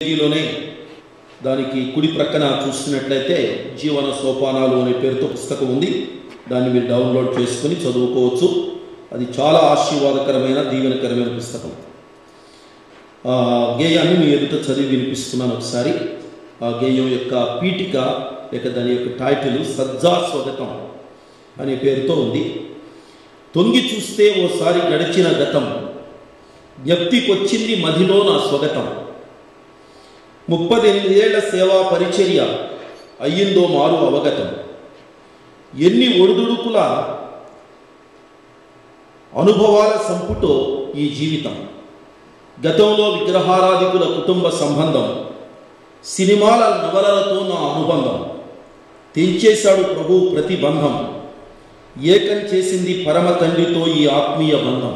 పేజీలోనే దానికి కుడి ప్రక్కన చూస్తున్నట్లయితే జీవన సోపానాలు అనే పేరుతో పుస్తకం ఉంది దాన్ని మీరు డౌన్లోడ్ చేసుకుని చదువుకోవచ్చు అది చాలా ఆశీర్వాదకరమైన దీవెనకరమైన పుస్తకం ఆ గేయాన్ని మీ ఎదుట చదివి వినిపిస్తున్నాను ఒకసారి ఆ గేయం యొక్క పీఠిక లేక దాని యొక్క టైటిల్ సజ్జా స్వగతం అనే పేరుతో ఉంది తొంగి చూస్తే ఓసారి గడిచిన గతం జ్ఞప్తికొచ్చింది మదిలో నా స్వగతం ముప్పదెనిమిదేళ్ల సేవా పరిచర్య అయ్యిందో మారు అవగతం ఎన్ని ఒడిదుడుకుల అనుభవాల సంపుటో ఈ జీవితం గతంలో విగ్రహారాధికుల కుటుంబ సంబంధం సినిమాల నవలలతో నా అనుబంధం తెంచేశాడు ప్రభు ప్రతిబంధం ఏకం చేసింది పరమ తండ్రితో ఈ ఆత్మీయ బంధం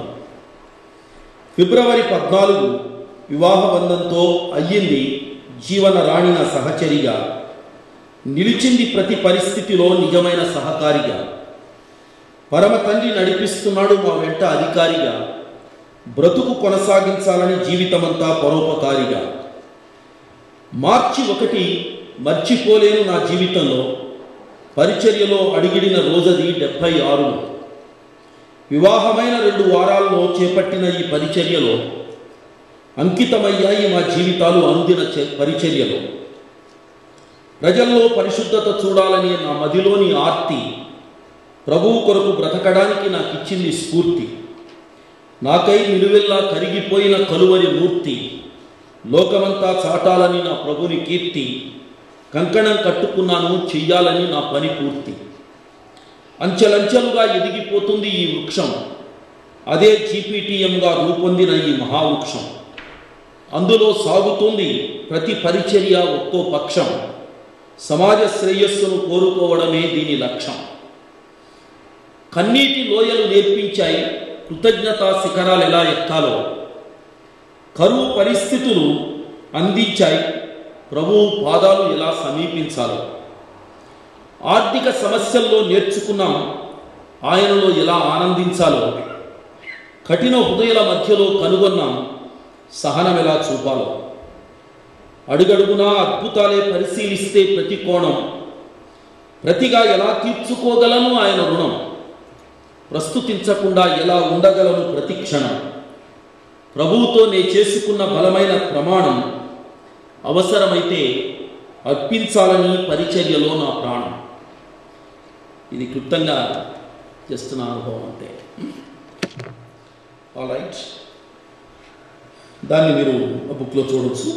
ఫిబ్రవరి పద్నాలుగు వివాహ బంధంతో అయ్యింది జీవన రాణిన సహచరిగా నిలిచింది ప్రతి పరిస్థితిలో నిజమైన సహకారిగా పరమ తండ్రి నడిపిస్తున్నాడు మా వెంట అధికారిగా బ్రతుకు కొనసాగించాలని జీవితమంతా పరోపకారిగా మార్చి ఒకటి మర్చిపోలేను నా జీవితంలో పరిచర్యలో అడిగిడిన రోజది డెబ్భై ఆరు వివాహమైన రెండు వారాల్లో చేపట్టిన ఈ పరిచర్యలో అంకితమయ్యాయి మా జీవితాలు అనుదిన చే- పరిచర్యలో ప్రజల్లో పరిశుద్ధత చూడాలని నా మదిలోని ఆర్తి ప్రభువు కొరకు బ్రతకడానికి నాకు ఇచ్చింది స్ఫూర్తి నాకై నిలువెల్లా కరిగిపోయిన కలువరి మూర్తి లోకమంతా చాటాలని నా ప్రభుని కీర్తి కంకణం కట్టుకున్నాను చెయ్యాలని నా పని పూర్తి అంచెలంచెలుగా ఎదిగిపోతుంది ఈ వృక్షం అదే జీపీటీఎంగా రూపొందిన ఈ మహావృక్షం అందులో సాగుతుంది ప్రతి పరిచర్య ఒక్కో పక్షం సమాజ శ్రేయస్సును కోరుకోవడమే దీని లక్ష్యం కన్నీటి లోయలు నేర్పించాయి కృతజ్ఞతా శిఖరాలు ఎలా ఎక్కాలో కరువు పరిస్థితులు అందించాయి ప్రభువు పాదాలు ఎలా సమీపించాలో ఆర్థిక సమస్యల్లో నేర్చుకున్నాం ఆయనలో ఎలా ఆనందించాలో కఠిన హృదయాల మధ్యలో కనుగొన్నాం సహనం ఎలా చూపాలో అడుగడుగునా అద్భుతాలే పరిశీలిస్తే ప్రతి కోణం ప్రతిగా ఎలా తీర్చుకోగలను ఆయన రుణం ప్రస్తుతించకుండా ఎలా ఉండగలను ప్రతి క్షణం ప్రభువుతో నే చేసుకున్న బలమైన ప్రమాణం అవసరమైతే అర్పించాలని పరిచర్యలో నా ప్రాణం ఇది క్లుప్తంగా జస్ట్ నా అనుభవం అంతే ఆల్ రైట్ దాన్ని మీరు ఆ బుక్లో చూడవచ్చు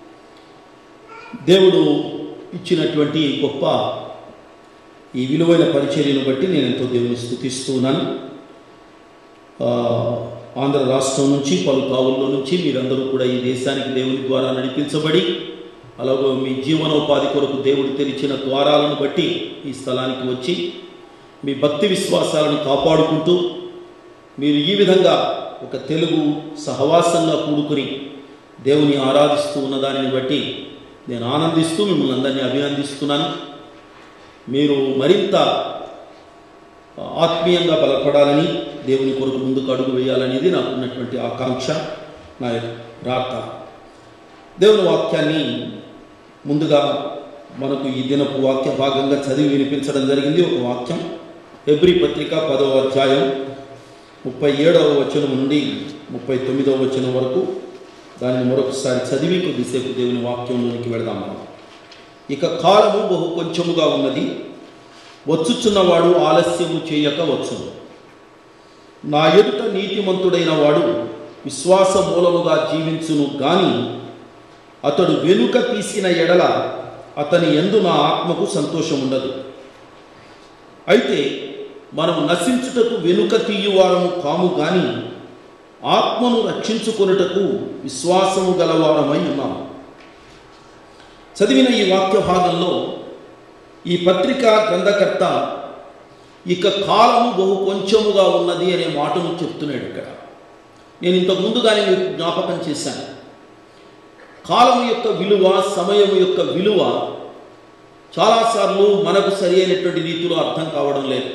దేవుడు ఇచ్చినటువంటి గొప్ప ఈ విలువైన పరిచర్యను బట్టి నేను ఎంతో దేవుని స్థుతిస్తూ ఉన్నాను ఆ, ఆంధ్ర రాష్ట్రం నుంచి పలు తావుల్లో నుంచి మీరందరూ కూడా ఈ దేశానికి దేవుని ద్వారా నడిపించబడి అలాగే మీ జీవనోపాధి కొరకు దేవుడు తెరిచిన ద్వారాలను బట్టి ఈ స్థలానికి వచ్చి మీ భక్తి విశ్వాసాలను కాపాడుకుంటూ మీరు ఈ విధంగా ఒక తెలుగు సహవాసంగా కూడుకుని దేవుని ఆరాధిస్తూ ఉన్న దానిని బట్టి నేను ఆనందిస్తూ మిమ్మల్ని అందరినీ అభినందిస్తున్నాను మీరు మరింత ఆత్మీయంగా బలపడాలని దేవుని కొరకు ముందుకు అడుగు వేయాలనేది నాకు ఉన్నటువంటి ఆకాంక్ష నా యొక్క ప్రార్థన దేవుని వాక్యాన్ని ముందుగా మనకు ఈ దినపు వాక్య భాగంగా చదివి వినిపించడం జరిగింది ఒక వాక్యం ఎబ్రి పత్రిక పదవ అధ్యాయం ముప్పై ఏడవ వచనం నుండి ముప్పై తొమ్మిదవ వచనం వరకు దానిని మరొకసారి చదివి కొద్దిసేపు దేవుని వాక్యంలోనికి వెళదాం మనం ఇక కాలము బహు కొంచెముగా ఉన్నది వచ్చుచున్నవాడు ఆలస్యము చేయక వచ్చును నా ఎదుట నీతిమంతుడైన వాడు విశ్వాస మూలముగా జీవించును గాని అతడు వెనుక తీసిన ఎడల అతని ఎందు నా ఆత్మకు సంతోషం ఉండదు అయితే మనం నశించుటకు వెనుక తీయువారము కాము గాని ఆత్మను రక్షించుకొనుటకు విశ్వాసము గలవారమై ఉన్నాము చదివిన ఈ వాక్య భాగంలో ఈ పత్రిక గ్రంథకర్త ఇక కాలము బహు కొంచెముగా ఉన్నది అనే మాటను చెప్తున్నాడు ఇక్కడ నేను ఇంతకు ముందుగానే మీకు జ్ఞాపకం చేశాను కాలం యొక్క విలువ సమయం యొక్క విలువ చాలాసార్లు మనకు సరి అయినటువంటి రీతిలో అర్థం కావడం లేదు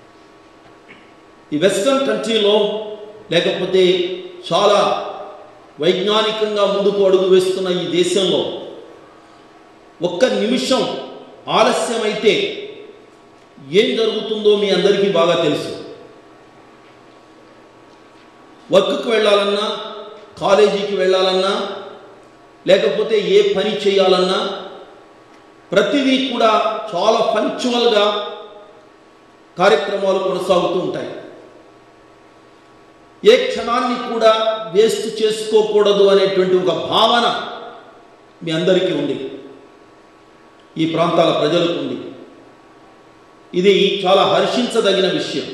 ఈ వెస్ట్రన్ కంట్రీలో లేకపోతే చాలా వైజ్ఞానికంగా ముందుకు అడుగు వేస్తున్న ఈ దేశంలో ఒక్క నిమిషం ఆలస్యమైతే ఏం జరుగుతుందో మీ అందరికీ బాగా తెలుసు వర్క్కి వెళ్ళాలన్నా కాలేజీకి వెళ్ళాలన్నా లేకపోతే ఏ పని చేయాలన్నా ప్రతిదీ కూడా చాలా పంచువల్గా కార్యక్రమాలు కొనసాగుతూ ఉంటాయి ఏ క్షణాన్ని కూడా వేస్ట్ చేసుకోకూడదు అనేటువంటి ఒక భావన మీ అందరికీ ఉంది ఈ ప్రాంతాల ప్రజలకు ఉంది ఇది చాలా హర్షించదగిన విషయం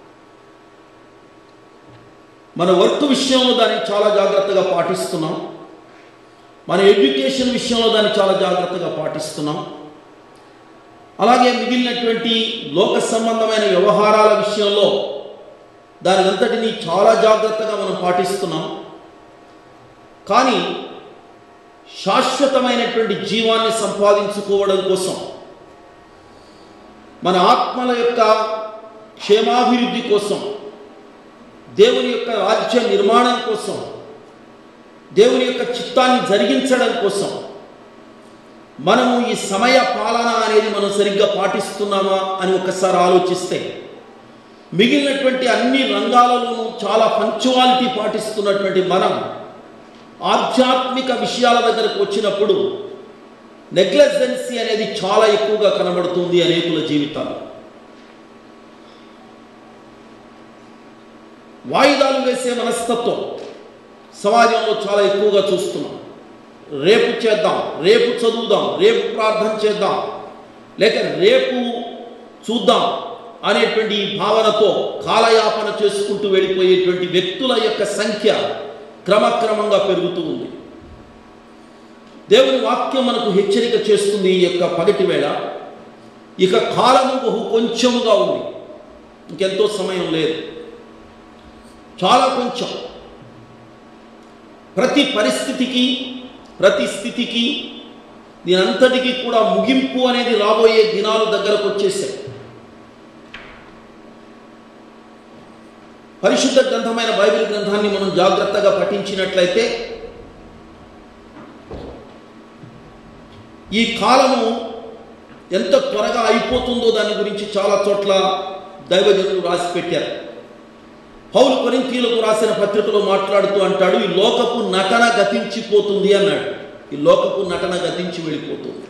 మన వర్క్ విషయంలో దాన్ని చాలా జాగ్రత్తగా పాటిస్తున్నాం మన ఎడ్యుకేషన్ విషయంలో దాన్ని చాలా జాగ్రత్తగా పాటిస్తున్నాం అలాగే మిగిలినటువంటి లోక సంబంధమైన వ్యవహారాల విషయంలో దాని అంతటినీ చాలా జాగ్రత్తగా మనం పాటిస్తున్నాం కానీ శాశ్వతమైనటువంటి జీవాన్ని సంపాదించుకోవడం కోసం మన ఆత్మల యొక్క క్షేమాభివృద్ధి కోసం దేవుని యొక్క రాజ్య నిర్మాణం కోసం దేవుని యొక్క చిత్తాన్ని జరిగించడం కోసం మనము ఈ సమయ పాలన అనేది మనం సరిగ్గా పాటిస్తున్నామా అని ఒకసారి ఆలోచిస్తే మిగిలినటువంటి అన్ని రంగాలలోనూ చాలా పంచువాలిటీ పాటిస్తున్నటువంటి మనం ఆధ్యాత్మిక విషయాల దగ్గరకు వచ్చినప్పుడు నెగ్లెజెన్సీ అనేది చాలా ఎక్కువగా కనబడుతుంది అనేకుల జీవితాలు వాయిదాలు వేసే మనస్తత్వం సమాజంలో చాలా ఎక్కువగా చూస్తున్నాం రేపు చేద్దాం రేపు చదువుదాం రేపు ప్రార్థన చేద్దాం లేక రేపు చూద్దాం అనేటువంటి ఈ భావనతో కాలయాపన చేసుకుంటూ వెళ్ళిపోయేటువంటి వ్యక్తుల యొక్క సంఖ్య క్రమక్రమంగా పెరుగుతూ ఉంది దేవుని వాక్యం మనకు హెచ్చరిక చేస్తుంది ఈ యొక్క పగటి వేళ ఇక కాలము బహు కొంచెముగా ఉంది ఇంకెంతో సమయం లేదు చాలా కొంచెం ప్రతి పరిస్థితికి ప్రతి స్థితికి దీనంతటికీ కూడా ముగింపు అనేది రాబోయే దినాలు దగ్గరకు వచ్చేసాయి పరిశుద్ధ గ్రంథమైన బైబిల్ గ్రంథాన్ని మనం జాగ్రత్తగా పఠించినట్లయితే ఈ కాలము ఎంత త్వరగా అయిపోతుందో దాని గురించి చాలా చోట్ల దైవజనులు రాసి పెట్టారు పౌలు కొరింథీలకు రాసిన పత్రికలో మాట్లాడుతూ అంటాడు ఈ లోకపు నటన గతించిపోతుంది అన్నాడు ఈ లోకపు నటన గతించి వెళ్ళిపోతుంది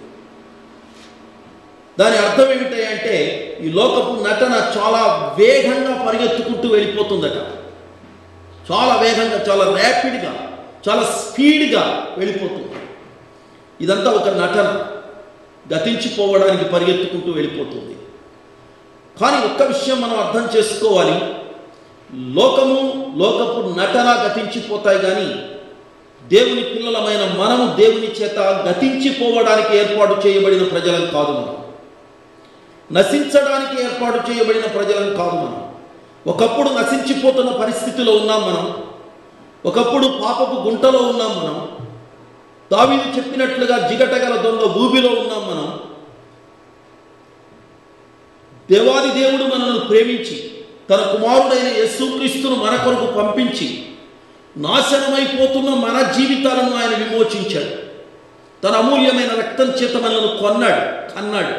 దాని అర్థం ఏమిటంటే ఈ లోకపు నటన చాలా వేగంగా పరిగెత్తుకుంటూ వెళ్ళిపోతుందట చాలా వేగంగా చాలా ర్యాపిడ్గా చాలా స్పీడ్గా వెళ్ళిపోతుంది ఇదంతా ఒక నటన గతించిపోవడానికి పరిగెత్తుకుంటూ వెళ్ళిపోతుంది కానీ ఒక్క విషయం మనం అర్థం చేసుకోవాలి లోకము లోకపు నటన గతించిపోతాయి కానీ దేవుని పిల్లలమైన మనము దేవుని చేత గతించిపోవడానికి ఏర్పాటు చేయబడిన ప్రజలం కాదు మనం నశించడానికి ఏర్పాటు చేయబడిన ప్రజలం కాదు మనం ఒకప్పుడు నశించిపోతున్న పరిస్థితిలో ఉన్నాం మనం ఒకప్పుడు పాపపు గుంటలో ఉన్నాం మనం దావీదు చెప్పినట్లుగా జిగటగల దొంగ భూమిలో ఉన్నాం మనం దేవాది దేవుడు మనల్ని ప్రేమించి తన కుమారుడైన యేసుక్రీస్తును మన కొరకు పంపించి నాశనమైపోతున్న మన జీవితాలను ఆయన విమోచించాడు తన అమూల్యమైన రక్తం చేత మనల్ని కొన్నాడు కన్నాడు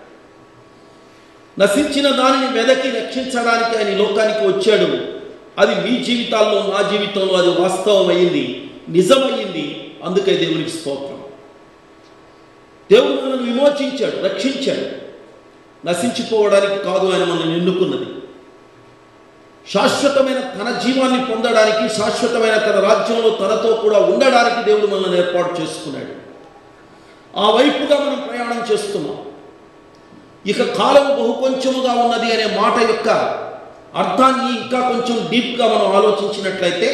నశించిన దానిని వెదకి రక్షించడానికి ఆయన ఈ లోకానికి వచ్చాడు అది మీ జీవితాల్లో నా జీవితంలో అది వాస్తవమైంది నిజమయ్యింది అందుకే దేవునికి స్తోత్రం దేవుడు మనల్ని విమోచించాడు రక్షించాడు నశించిపోవడానికి కాదు ఆయన మనల్ని ఎన్నుకున్నది శాశ్వతమైన తన జీవాన్ని పొందడానికి శాశ్వతమైన తన రాజ్యంలో తనతో కూడా ఉండడానికి దేవుడు మనల్ని ఏర్పాటు చేసుకున్నాడు ఆ వైపుగా మనం ప్రయాణం చేస్తున్నాం ఇక కాలం బహు కొంచెముగా ఉన్నది అనే మాట యొక్క అర్థాన్ని ఇంకా కొంచెం డీప్గా మనం ఆలోచించినట్లయితే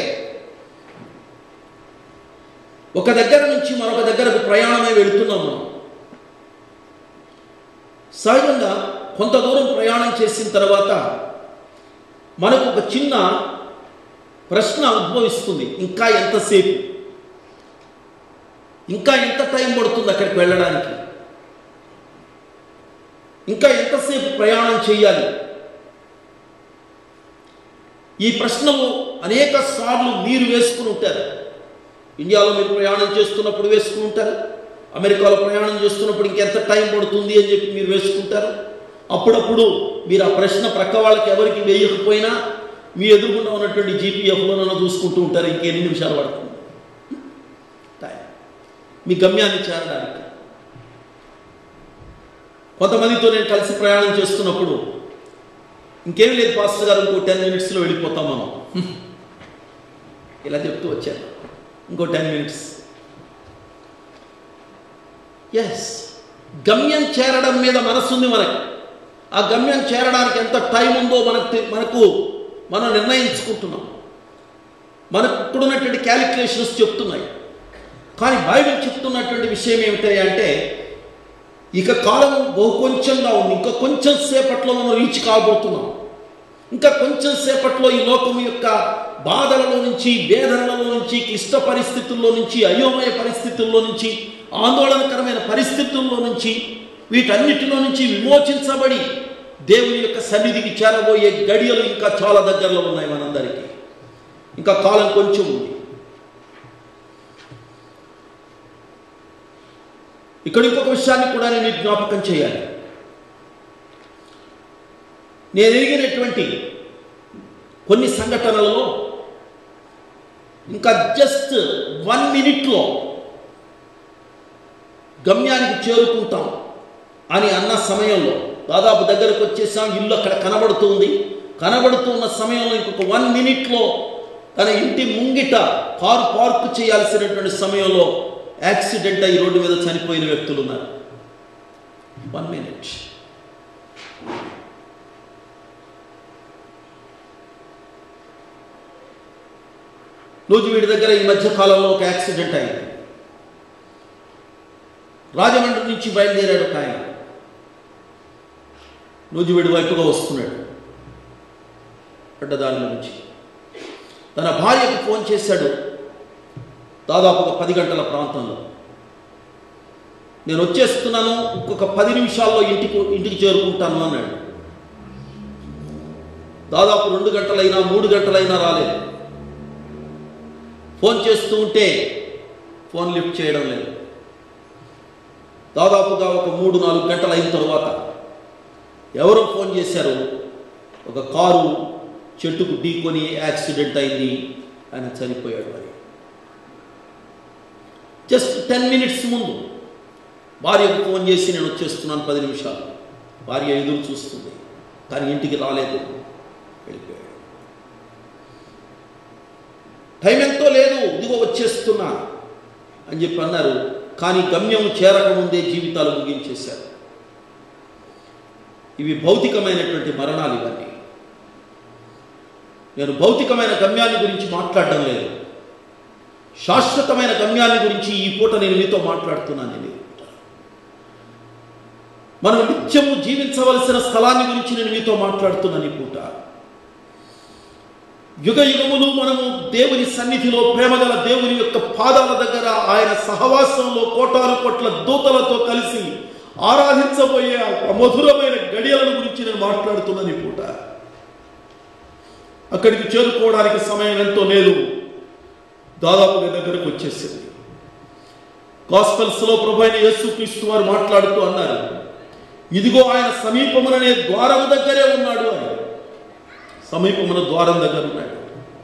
ఒక దగ్గర నుంచి మరొక దగ్గరకు ప్రయాణమై వెళుతున్నాం మనం సహజంగా కొంత దూరం ప్రయాణం చేసిన తర్వాత మనకు ఒక చిన్న ప్రశ్న ఉద్భవిస్తుంది ఇంకా ఎంతసేపు ఇంకా ఎంత టైం పడుతుంది అక్కడికి వెళ్ళడానికి ఇంకా ఎంతసేపు ప్రయాణం చేయాలి ఈ ప్రశ్నలు అనేక సార్లు మీరు వేసుకుని ఉంటారు ఇండియాలో మీరు ప్రయాణం చేస్తున్నప్పుడు వేసుకుంటారు అమెరికాలో ప్రయాణం చేస్తున్నప్పుడు ఇంకెంత టైం పడుతుంది అని చెప్పి మీరు వేసుకుంటారు అప్పుడప్పుడు మీరు ఆ ప్రశ్న ప్రక్క వాళ్ళకి ఎవరికి వేయకపోయినా మీ ఎదురుగుండా ఉన్నటువంటి జీపీఎఫ్లోనైనా చూసుకుంటూ ఉంటారు ఇంకెన్ని నిమిషాలు పడుతుంది టైం మీ గమ్యాన్ని చేరడానికి కొంతమందితో నేను కలిసి ప్రయాణం చేస్తున్నప్పుడు ఇంకేం లేదు పాస్టర్ గారు ఇంకో టెన్ మినిట్స్లో వెళ్ళిపోతాం మనం ఇలా చెప్తూ వచ్చాను ఇంకో టెన్ మినిట్స్ ఎస్ గమ్యం చేరడం మీద మనసుంది మనకి ఆ గమ్యం చేరడానికి ఎంత టైం ఉందో మనకు తె- మనకు మనం నిర్ణయించుకుంటున్నాం మనకు ఇప్పుడున్నటువంటి క్యాలిక్యులేషన్స్ చెప్తున్నాయి కానీ బైబిల్ చెప్తున్నటువంటి విషయం ఏమిటి అంటే ఇక కాలం బహు కొంచెంగా ఉంది ఇంకా కొంచెం సేపట్లో మనం రీచ్ కాబోతున్నాం ఇంకా కొంచెం సేపట్లో ఈ లోకం యొక్క బాధలలో నుంచి వేదనలలో నుంచి క్లిష్ట పరిస్థితుల్లో నుంచి అయోమయ పరిస్థితుల్లో నుంచి ఆందోళనకరమైన పరిస్థితుల్లో నుంచి వీటన్నిటిలో నుంచి విమోచించబడి దేవుని యొక్క సన్నిధికి చేరబోయే గడియలు ఇంకా చాలా దగ్గరలో ఉన్నాయి మనందరికీ ఇంకా కాలం కొంచెం ఉంది ఇక్కడ ఇంకొక విషయాన్ని కూడా నేను మీకు జ్ఞాపకం చేయాలి నేను ఎరిగినటువంటి కొన్ని సంఘటనలలో ఇంకా జస్ట్ వన్ మినిట్లో గమ్యానికి చేరుకుంటాం అని అన్న సమయంలో దాదాపు దగ్గరకు వచ్చేసాం ఇల్లు అక్కడ కనబడుతుంది కనబడుతున్న సమయంలో ఇంకొక వన్ మినిట్లో తన ఇంటి ముంగిట కారు పార్క్ చేయాల్సినటువంటి సమయంలో యాక్సిడెంట్ అయ్యి రోడ్డు మీద చనిపోయిన వ్యక్తులు ఉన్నారు వన్ మినిట్ నూజివీడి దగ్గర ఈ మధ్య కాలంలో ఒక యాక్సిడెంట్ అయింది రాజమండ్రి నుంచి బయలుదేరాడు ఒక ఆయన నూజివీడి వైపుగా వస్తున్నాడు అడ్డదారిలో నుంచి తన భార్యకు ఫోన్ చేశాడు దాదాపుగా పది గంటల ప్రాంతంలో నేను వచ్చేస్తున్నాను ఇంకొక పది నిమిషాల్లో ఇంటికి ఇంటికి చేరుకుంటాను అన్నాడు దాదాపు రెండు గంటలైనా మూడు గంటలైనా రాలేదు ఫోన్ చేస్తూ ఉంటే ఫోన్ లిఫ్ట్ చేయడం లేదు దాదాపుగా ఒక మూడు నాలుగు గంటలు అయిన తర్వాత ఎవరో ఫోన్ చేశారు ఒక కారు చెట్టుకు ఢీకొని యాక్సిడెంట్ అయింది ఆయన చనిపోయాడు అని జస్ట్ టెన్ మినిట్స్ ముందు భార్యకు ఫోన్ చేసి నేను వచ్చేస్తున్నాను పది నిమిషాలు భార్య ఎదురు చూస్తుంది కానీ ఇంటికి రాలేదు వెళ్ళిపోయాడు టైం ఎంతో లేదు ఇదిగో వచ్చేస్తున్నా అని చెప్పి అన్నారు కానీ గమ్యం చేరకముందే జీవితాలు ముగించేశారు ఇవి భౌతికమైనటువంటి మరణాలు ఇవన్నీ నేను భౌతికమైన గమ్యాన్ని గురించి మాట్లాడడం లేదు శాశ్వతమైన గమ్యాన్ని గురించి ఈ పూట నేను మీతో మాట్లాడుతున్నాను నేను ఈ పూట. మనం నిత్యము జీవించవలసిన స్థలాన్ని గురించి నేను మీతో మాట్లాడుతున్నాను ఈ పూట యుగ యుగములు మనము దేవుని సన్నిధిలో ప్రేమగల దేవుని యొక్క పాదాల దగ్గర ఆయన సహవాసంలో కోటాను కోట్ల దూతలతో కలిసి ఆరాధించబోయే ఆ మధురమైన గడియలను గురించి నేను మాట్లాడుతున్నాను ఈ పూట అక్కడికి చేరుకోవడానికి సమయం ఎంతో లేదు దాదాపుగా దగ్గరకు వచ్చేసింది గాస్పల్స్లో ప్రభు అయిన యేసుక్రీస్తు వారు మాట్లాడుతూ అన్నారు ఇదిగో ఆయన సమీపముననే ద్వారం దగ్గరే ఉన్నాడు అని సమీపమున ద్వారం దగ్గర ఉన్నాడు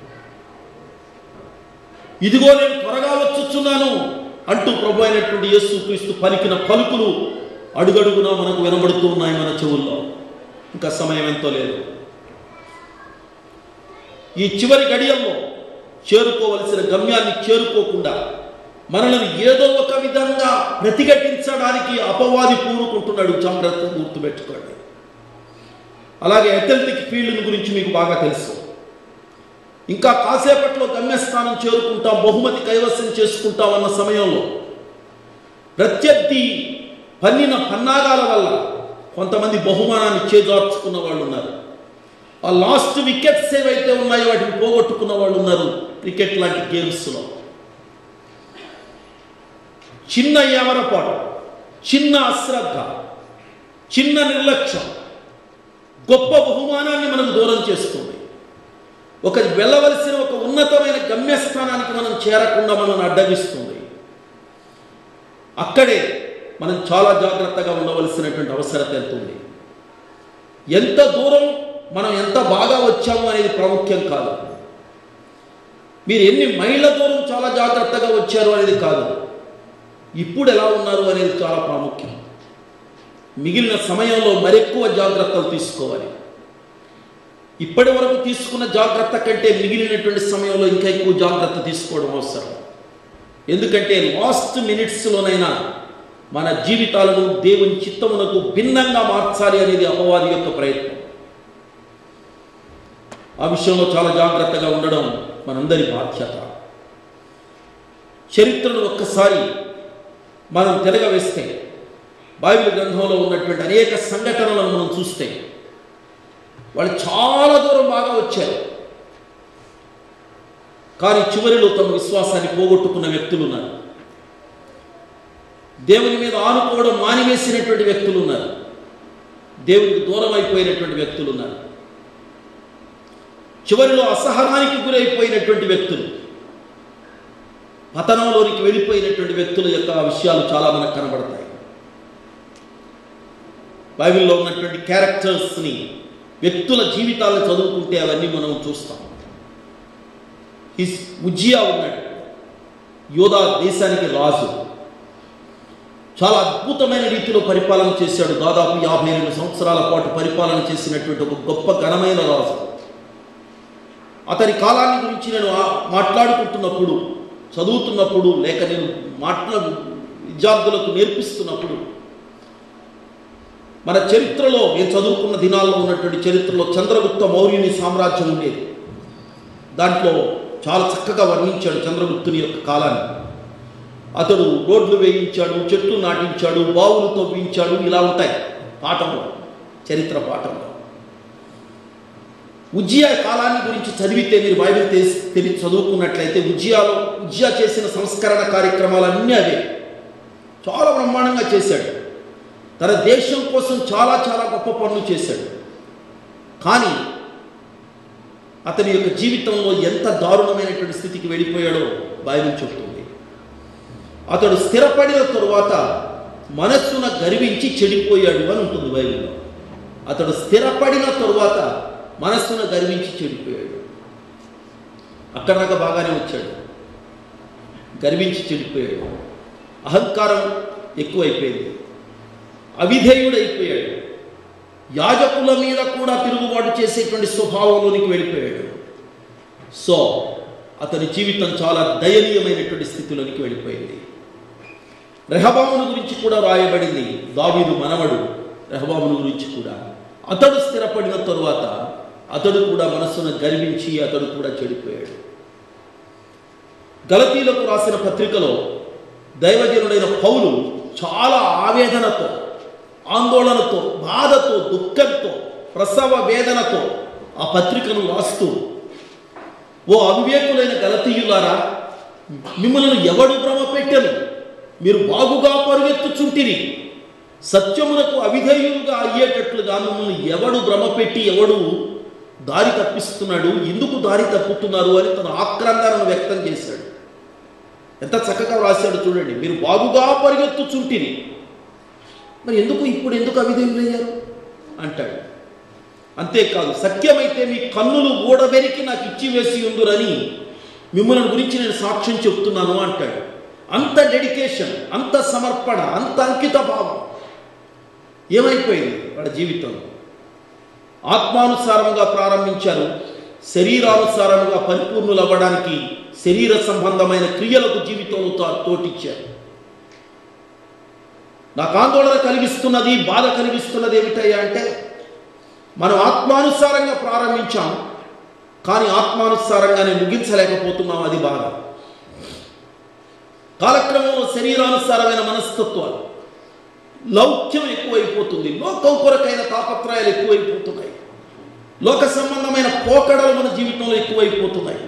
ఇదిగో నేను త్వరగా వచ్చుచున్నాను అంటూ ప్రభు అయినటువంటి యేసుక్రీస్తు పలికిన పలుకులు అడుగడుగునా మనకు వినబడుతూ ఉన్నాయి మన చెవుల్లో ఇంకా సమయం ఎంతో లేదు ఈ చివరి గడియల్లో చేరుకోవలసిన గమ్యాన్ని చేరుకోకుండా మనల్ని ఏదో ఒక విధంగా ప్రతిఘటించడానికి అపవాది పూనుకుంటున్నాడు జాగ్రత్త గుర్తుపెట్టుకోండి అలాగే అథ్లెటిక్ ఫీల్డ్ గురించి మీకు బాగా తెలుసు ఇంకా కాసేపట్లో గమ్యస్థానం చేరుకుంటాం బహుమతి కైవసం చేసుకుంటాం అన్న సమయంలో ప్రత్యర్థి పన్నిన పన్నాగాల వల్ల కొంతమంది బహుమానాన్ని చేజార్చుకున్న వాళ్ళు ఉన్నారు ఆ లాస్ట్ వికెట్స్ ఏవైతే ఉన్నాయో వాటిని పోగొట్టుకున్న వాళ్ళు ఉన్నారు క్రికెట్ లాంటి గేమ్స్లో చిన్న ఏమరపాటు చిన్న అశ్రద్ధ చిన్న నిర్లక్ష్యం గొప్ప బహుమానాన్ని మనకు దూరం చేస్తుంది ఒక వెళ్ళవలసిన ఒక ఉన్నతమైన గమ్యస్థానానికి మనం చేరకుండా మనల్ని అడ్డగిస్తుంది అక్కడే మనం చాలా జాగ్రత్తగా ఉండవలసినటువంటి అవసరత ఎంత ఉంది ఎంత దూరం మనం ఎంత బాగా వచ్చాము అనేది ప్రాముఖ్యం కాదు మీరు ఎన్ని మైళ్ళ దూరం చాలా జాగ్రత్తగా వచ్చారు అనేది కాదు ఇప్పుడు ఎలా ఉన్నారు అనేది చాలా ప్రాముఖ్యం మిగిలిన సమయంలో మరెక్కువ జాగ్రత్తలు తీసుకోవాలి ఇప్పటి వరకు తీసుకున్న జాగ్రత్త కంటే మిగిలినటువంటి సమయంలో ఇంకా ఎక్కువ జాగ్రత్త తీసుకోవడం అవసరం ఎందుకంటే లాస్ట్ మినిట్స్లోనైనా మన జీవితాలను దేవుని చిత్తమునకు భిన్నంగా మార్చాలి అనేది అపవాది యొక్క ప్రయత్నం ఆ విషయంలో చాలా జాగ్రత్తగా ఉండడం మనందరి బాధ్యత చరిత్రను ఒక్కసారి మనం తిరగవేస్తే బైబిల్ గ్రంథంలో ఉన్నటువంటి అనేక సంఘటనలను మనం చూస్తే వాళ్ళు చాలా దూరం బాగా వచ్చారు కానీ చివరిలో తమ విశ్వాసాన్ని పోగొట్టుకున్న వ్యక్తులు ఉన్నారు దేవుని మీద ఆనుకోవడం మానివేసినటువంటి వ్యక్తులు ఉన్నారు దేవునికి దూరం అయిపోయినటువంటి వ్యక్తులు ఉన్నారు చివరిలో అసహనానికి గురైపోయినటువంటి వ్యక్తులు పతనంలోనికి వెళ్ళిపోయినటువంటి వ్యక్తుల యొక్క విషయాలు చాలా మనకు కనబడతాయి బైబిల్లో ఉన్నటువంటి క్యారెక్టర్స్ని వ్యక్తుల జీవితాలను చదువుకుంటే అవన్నీ మనం చూస్తాం హిస్ ఉజ్జియా ఉన్నాడు యోధా దేశానికి రాజు చాలా అద్భుతమైన రీతిలో పరిపాలన చేశాడు దాదాపు యాభై రెండు సంవత్సరాల పాటు పరిపాలన చేసినటువంటి ఒక గొప్ప ఘనమైన రాజు అతని కాలాన్ని గురించి నేను ఆ- మాట్లాడుకుంటున్నప్పుడు చదువుతున్నప్పుడు లేక నేను మాట్లా విద్యార్థులకు నేర్పిస్తున్నప్పుడు మన చరిత్రలో నేను చదువుకున్న దినాల్లో ఉన్నటువంటి చరిత్రలో చంద్రగుప్త మౌర్యుని సామ్రాజ్యం ఉండేది దాంట్లో చాలా చక్కగా వర్ణించాడు చంద్రగుప్తుని యొక్క కాలాన్ని అతడు రోడ్లు వేయించాడు చెట్లు నాటించాడు బావులు తవ్వించాడు ఇలా ఉంటాయి పాఠంలో చరిత్ర పాఠంలో ఉజ్జియా కాలాన్ని గురించి చదివితే మీరు బైబిల్ తెలిసి తెలిసి చదువుకున్నట్లయితే ఉజ్జియాలో ఉజ్జియా చేసిన సంస్కరణ కార్యక్రమాలన్నీ అవే చాలా బ్రహ్మాండంగా చేశాడు తన దేశం కోసం చాలా చాలా గొప్ప పనులు చేశాడు కానీ అతని యొక్క జీవితంలో ఎంత దారుణమైనటువంటి స్థితికి వెళ్ళిపోయాడో బైబిల్ చెప్తుంది అతడు స్థిరపడిన తరువాత మనస్సున గర్వించి చెడిపోయాడు అని ఉంటుంది బైబిల్లో అతడు స్థిరపడిన తరువాత మనస్సున గర్వించి చెడిపోయాడు అక్కడ దాకా బాగానే వచ్చాడు గర్వించి చెడిపోయాడు అహంకారం ఎక్కువైపోయింది అవిధేయుడైపోయాడు యాజకుల మీద కూడా తిరుగుబాటు చేసేటువంటి స్వభావంలోనికి వెళ్ళిపోయాడు సో అతని జీవితం చాలా దయనీయమైనటువంటి స్థితిలోనికి వెళ్ళిపోయింది రెహబామును గురించి కూడా రాయబడింది దావీదు మనవడు రెహబామును గురించి కూడా అతడు స్థిరపడిన తరువాత అతడు కూడా మనస్సును గర్వించి అతడు కూడా చెడిపోయాడు గలతీలకు రాసిన పత్రికలో దైవజనుడైన పౌలు చాలా ఆవేదనతో ఆందోళనతో బాధతో దుఃఖంతో ప్రసవ వేదనతో ఆ పత్రికను రాస్తూ ఓ అవివేకులైన గలతీయులారా మిమ్మల్ని ఎవడు భ్రమ పెట్టెను మీరు బాగుగా పరుగెత్తుచుంటిరి సత్యమునకు అవిధేయులుగా అయ్యేటట్లుగా మిమ్మల్ని ఎవడు భ్రమ పెట్టి ఎవడు దారి తప్పిస్తున్నాడు ఎందుకు దారి తప్పుతున్నారు అని తన ఆక్రందనను వ్యక్తం చేశాడు ఎంత చక్కగా రాశాడు చూడండి మీరు బాగుగా పరిగెత్తుచుంటిరి మరి ఎందుకు ఇప్పుడు ఎందుకు అవిధేయులయ్యారు అంటాడు అంతేకాదు సత్యమైతే మీ కన్నులు ఊడబెరికి నాకు ఇచ్చి వేసి ఉందురని మిమ్మల్ని గురించి నేను సాక్ష్యం చెప్తున్నాను అంటాడు అంత డెడికేషన్ అంత సమర్పణ అంత అంకిత భావం ఏమైపోయింది వాళ్ళ జీవితంలో ఆత్మానుసారముగా ప్రారంభించారు శరీరానుసారముగా పరిపూర్ణులు అవ్వడానికి శరీర సంబంధమైన క్రియలకు జీవితంలో తా- తోటిచ్చారు నాకు ఆందోళన కలిగిస్తున్నది బాధ కలిగిస్తున్నది ఏమిటయ్యా అంటే మనం ఆత్మానుసారంగా ప్రారంభించాం కానీ ఆత్మానుసారంగానే ముగించలేకపోతున్నాం అది బాధ కాలక్రమంలో శరీరానుసారమైన మనస్తత్వాలు లౌక్యం ఎక్కువైపోతుంది లోకం కొరకైన తాపత్రయాలు ఎక్కువైపోతున్నాయి లోక సంబంధమైన పోకడలు మన జీవితంలో ఎక్కువైపోతున్నాయి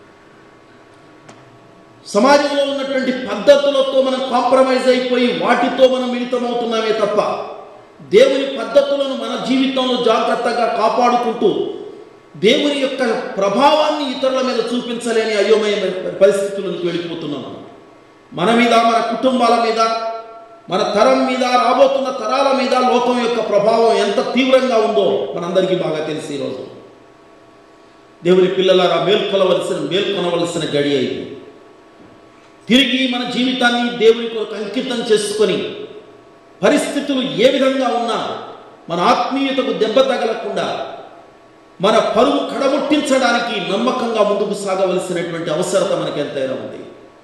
సమాజంలో ఉన్నటువంటి పద్ధతులతో మనం కాంప్రమైజ్ అయిపోయి వాటితో మనం మిళితమవుతున్నామే తప్ప దేవుని పద్ధతులను మన జీవితంలో జాగ్రత్తగా కాపాడుకుంటూ దేవుని యొక్క ప్రభావాన్ని ఇతరుల మీద చూపించలేని అయోమయ పరిస్థితులకు వెళ్ళిపోతున్నాం మన మీద మన కుటుంబాల మీద మన తరం మీద రాబోతున్న తరాల మీద లోకం యొక్క ప్రభావం ఎంత తీవ్రంగా ఉందో మనందరికీ బాగా తెలిసి ఈరోజు దేవుని పిల్లలారా మేల్కొనవలసిన మేల్కొనవలసిన గడి అయింది తిరిగి మన జీవితాన్ని దేవుని కొరకు అంకితం చేసుకొని పరిస్థితులు ఏ విధంగా ఉన్నా మన ఆత్మీయతకు దెబ్బ తగలకుండా మన పరువు కడముట్టించడానికి నమ్మకంగా ముందుకు సాగవలసినటువంటి అవసరత మనకి ఎంతైనా ఉంది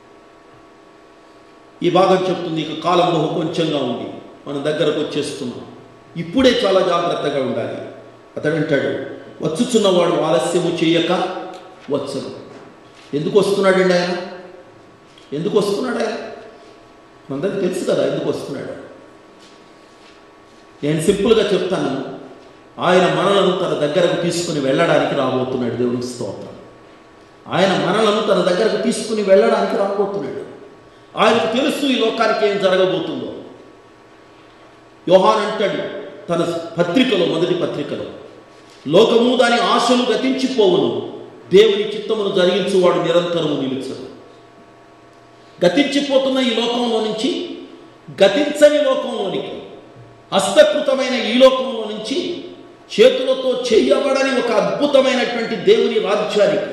ఈ భాగం చెప్తుంది ఇక కాలం బహు కొంచెంగా ఉంది మన దగ్గరకు వచ్చేస్తున్నాం ఇప్పుడే చాలా జాగ్రత్తగా ఉండాలి అతడు అంటాడు వచ్చుచున్నవాడు ఆలస్యము చేయక వచ్చను ఎందుకు వస్తున్నాడండి ఆయన ఎందుకు వస్తున్నాడు ఆయన మనందరికీ తెలుసు కదా ఎందుకు వస్తున్నాడు నేను సింపుల్గా చెప్తాను ఆయన మనలను తన దగ్గరకు తీసుకుని వెళ్ళడానికి రాబోతున్నాడు దేవునికి స్తోత్రం ఆయన మనలను తన దగ్గరకు తీసుకుని వెళ్ళడానికి రాబోతున్నాడు ఆయనకు తెలుసు ఈ లోకానికి ఏం జరగబోతుందో యోహాన్ అంటాడు తన పత్రికలో మొదటి పత్రికలో లోకము దాని ఆశలు గతించిపోవును దేవుని చిత్తమును జరిగించువాడు నిరంతరము నిలుచడు గతించిపోతున్న ఈ లోకంలో నుంచి గతించని లోకంలోనికి హస్తకృతమైన ఈ లోకంలో నుంచి చేతులతో చేయబడని ఒక అద్భుతమైనటువంటి దేవుని రాజ్యానికి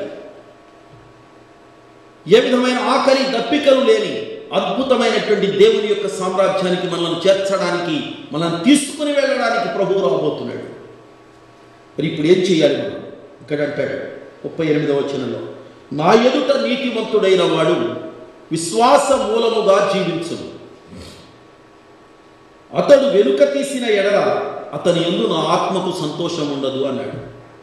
ఏ విధమైన ఆకలి దప్పికలు లేని అద్భుతమైనటువంటి దేవుని యొక్క సామ్రాజ్యానికి మనల్ని చేర్చడానికి మనల్ని తీసుకుని వెళ్ళడానికి ప్రభువు రాబోతున్నాడు మరి ఇప్పుడు ఏం చేయాలి మనం ఇక్కడ అంటాడు ముప్పై ఎనిమిదవ వచనంలో నా ఎదుట నీతిమంతుడైన వాడు విశ్వాస మూలముగా జీవించును అతడు వెనుక తీసిన ఎడల అతని ఎందు నా ఆత్మకు సంతోషం ఉండదు అన్నాడు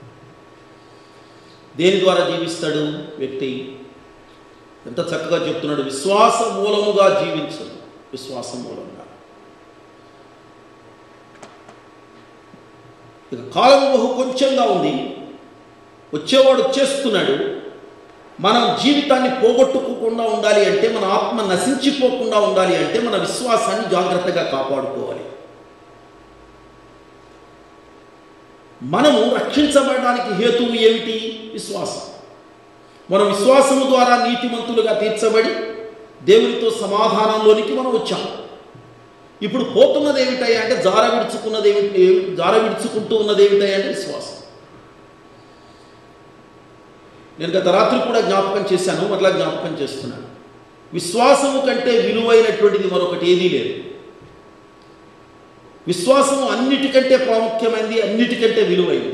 దేని ద్వారా జీవిస్తాడు వ్యక్తి ఎంత చక్కగా చెప్తున్నాడు విశ్వాస మూలముగా జీవించడు విశ్వాస మూలంగా ఇక కాలం బహు కొంచెంగా ఉంది వచ్చేవాడు వచ్చేస్తున్నాడు మనం జీవితాన్ని పోగొట్టుకోకుండా ఉండాలి అంటే మన ఆత్మ నశించిపోకుండా ఉండాలి అంటే మన విశ్వాసాన్ని జాగ్రత్తగా కాపాడుకోవాలి మనము రక్షించబడడానికి హేతువు ఏమిటి విశ్వాసం మన విశ్వాసము ద్వారా నీతిమంతులుగా తీర్చబడి దేవునితో సమాధానంలోనికి మనం వచ్చాం ఇప్పుడు పోతున్నది ఏమిటాయి అంటే జార విడుచుకున్నది ఏమిటి జార విడుచుకుంటూ ఉన్నది ఏమిటాయి అంటే విశ్వాసం నేను గత రాత్రి కూడా జ్ఞాపకం చేశాను మరలా జ్ఞాపకం చేస్తున్నాను విశ్వాసము కంటే విలువైనటువంటిది మరొకటి ఏదీ లేదు విశ్వాసము అన్నిటికంటే ప్రాముఖ్యమైనది అన్నిటికంటే విలువైనది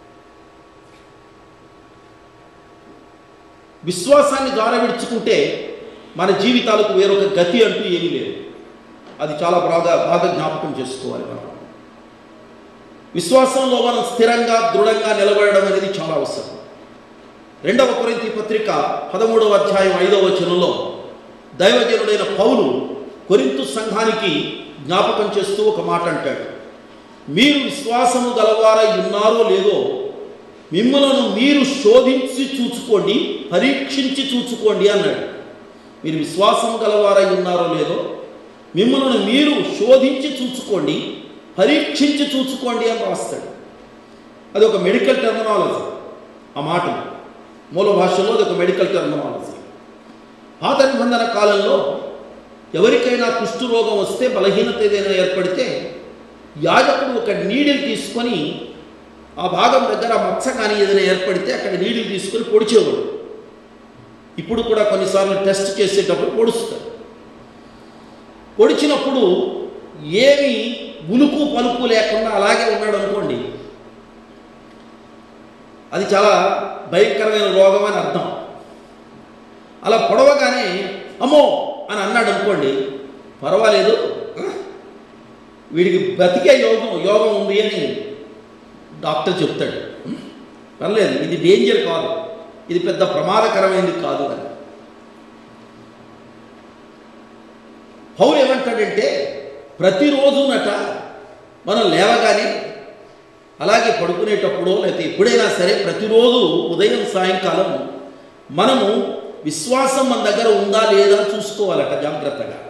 విశ్వాసాన్ని గారవిడుచుకుంటే మన జీవితాలకు వేరొక గతి అంటూ ఏమీ లేదు అది చాలా బాగా బాగా జ్ఞాపకం చేసుకోవాలి మనం విశ్వాసంలో మనం స్థిరంగా దృఢంగా నిలబడడం అనేది చాలా అవసరం రెండవ కొరింతి పత్రిక పదమూడవ అధ్యాయం ఐదవ వచనంలో దైవజనుడైన పౌలు కొరింతు సంఘానికి జ్ఞాపకం చేస్తూ ఒక మాట అంటాడు మీరు విశ్వాసము గలవారై ఉన్నారో లేదో మిమ్మలను మీరు శోధించి చూచుకోండి పరీక్షించి చూచుకోండి అన్నాడు మీరు విశ్వాసం గలవారై ఉన్నారో లేదో మిమ్మల్ని మీరు శోధించి చూచుకోండి పరీక్షించి చూచుకోండి అని రాస్తాడు అది ఒక మెడికల్ టెర్మినాలజీ ఆ మాట మూల భాషలో అది ఒక మెడికల్ టెర్మినాలజీ పాత నిబంధన కాలంలో ఎవరికైనా కుష్ఠరోగం వస్తే బలహీనత ఏదైనా ఏర్పడితే యాజకుడు ఒక నీడిల్ తీసుకొని ఆ భాగం దగ్గర మచ్చ కానీ ఏదైనా ఏర్పడితే అక్కడ నీడిల్ తీసుకొని పొడిచేవాడు ఇప్పుడు కూడా కొన్నిసార్లు టెస్ట్ చేసేటప్పుడు పొడుస్తారు పొడిచినప్పుడు ఏమి ఉలుకు పలుకు లేకుండా అలాగే ఉన్నాడు అనుకోండి అది చాలా భయంకరమైన రోగం అని అర్థం అలా పొడవగానే అమ్మో అని అన్నాడు అనుకోండి పర్వాలేదు వీడికి బతికే యోగం యోగం ఉంది అని డాక్టర్ చెప్తాడు పర్లేదు ఇది డేంజర్ కాదు ఇది పెద్ద ప్రమాదకరమైనది కాదు అని పౌరు ఏమంటాడంటే ప్రతిరోజునట మనం లేవగానే అలాగే పడుకునేటప్పుడు లేకపోతే ఎప్పుడైనా సరే ప్రతిరోజు ఉదయం సాయంకాలం మనము విశ్వాసం మన దగ్గర ఉందా లేదా చూసుకోవాలట జాగ్రత్తగా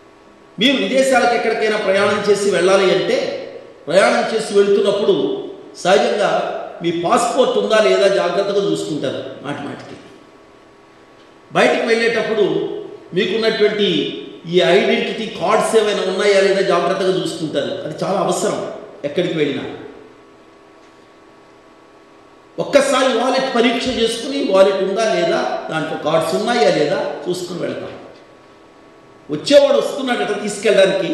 మీరు విదేశాలకు ఎక్కడికైనా ప్రయాణం చేసి వెళ్ళాలి అంటే ప్రయాణం చేసి వెళ్తున్నప్పుడు సహజంగా మీ పాస్పోర్ట్ ఉందా లేదా జాగ్రత్తగా చూసుకుంటారు మాటి మాటికి బయటికి వెళ్ళేటప్పుడు మీకున్నటువంటి ఈ ఐడెంటిటీ కార్డ్స్ ఏమైనా ఉన్నాయా లేదా జాగ్రత్తగా చూసుకుంటారు అది చాలా అవసరం ఎక్కడికి వెళ్ళినా ఒక్కసారి వాలెట్ పరీక్ష చేసుకుని వాలెట్ ఉందా లేదా దాంట్లో కార్డ్స్ ఉన్నాయా లేదా చూసుకుని వెళ్తాం వచ్చేవాడు వస్తున్నాడట తీసుకెళ్ళడానికి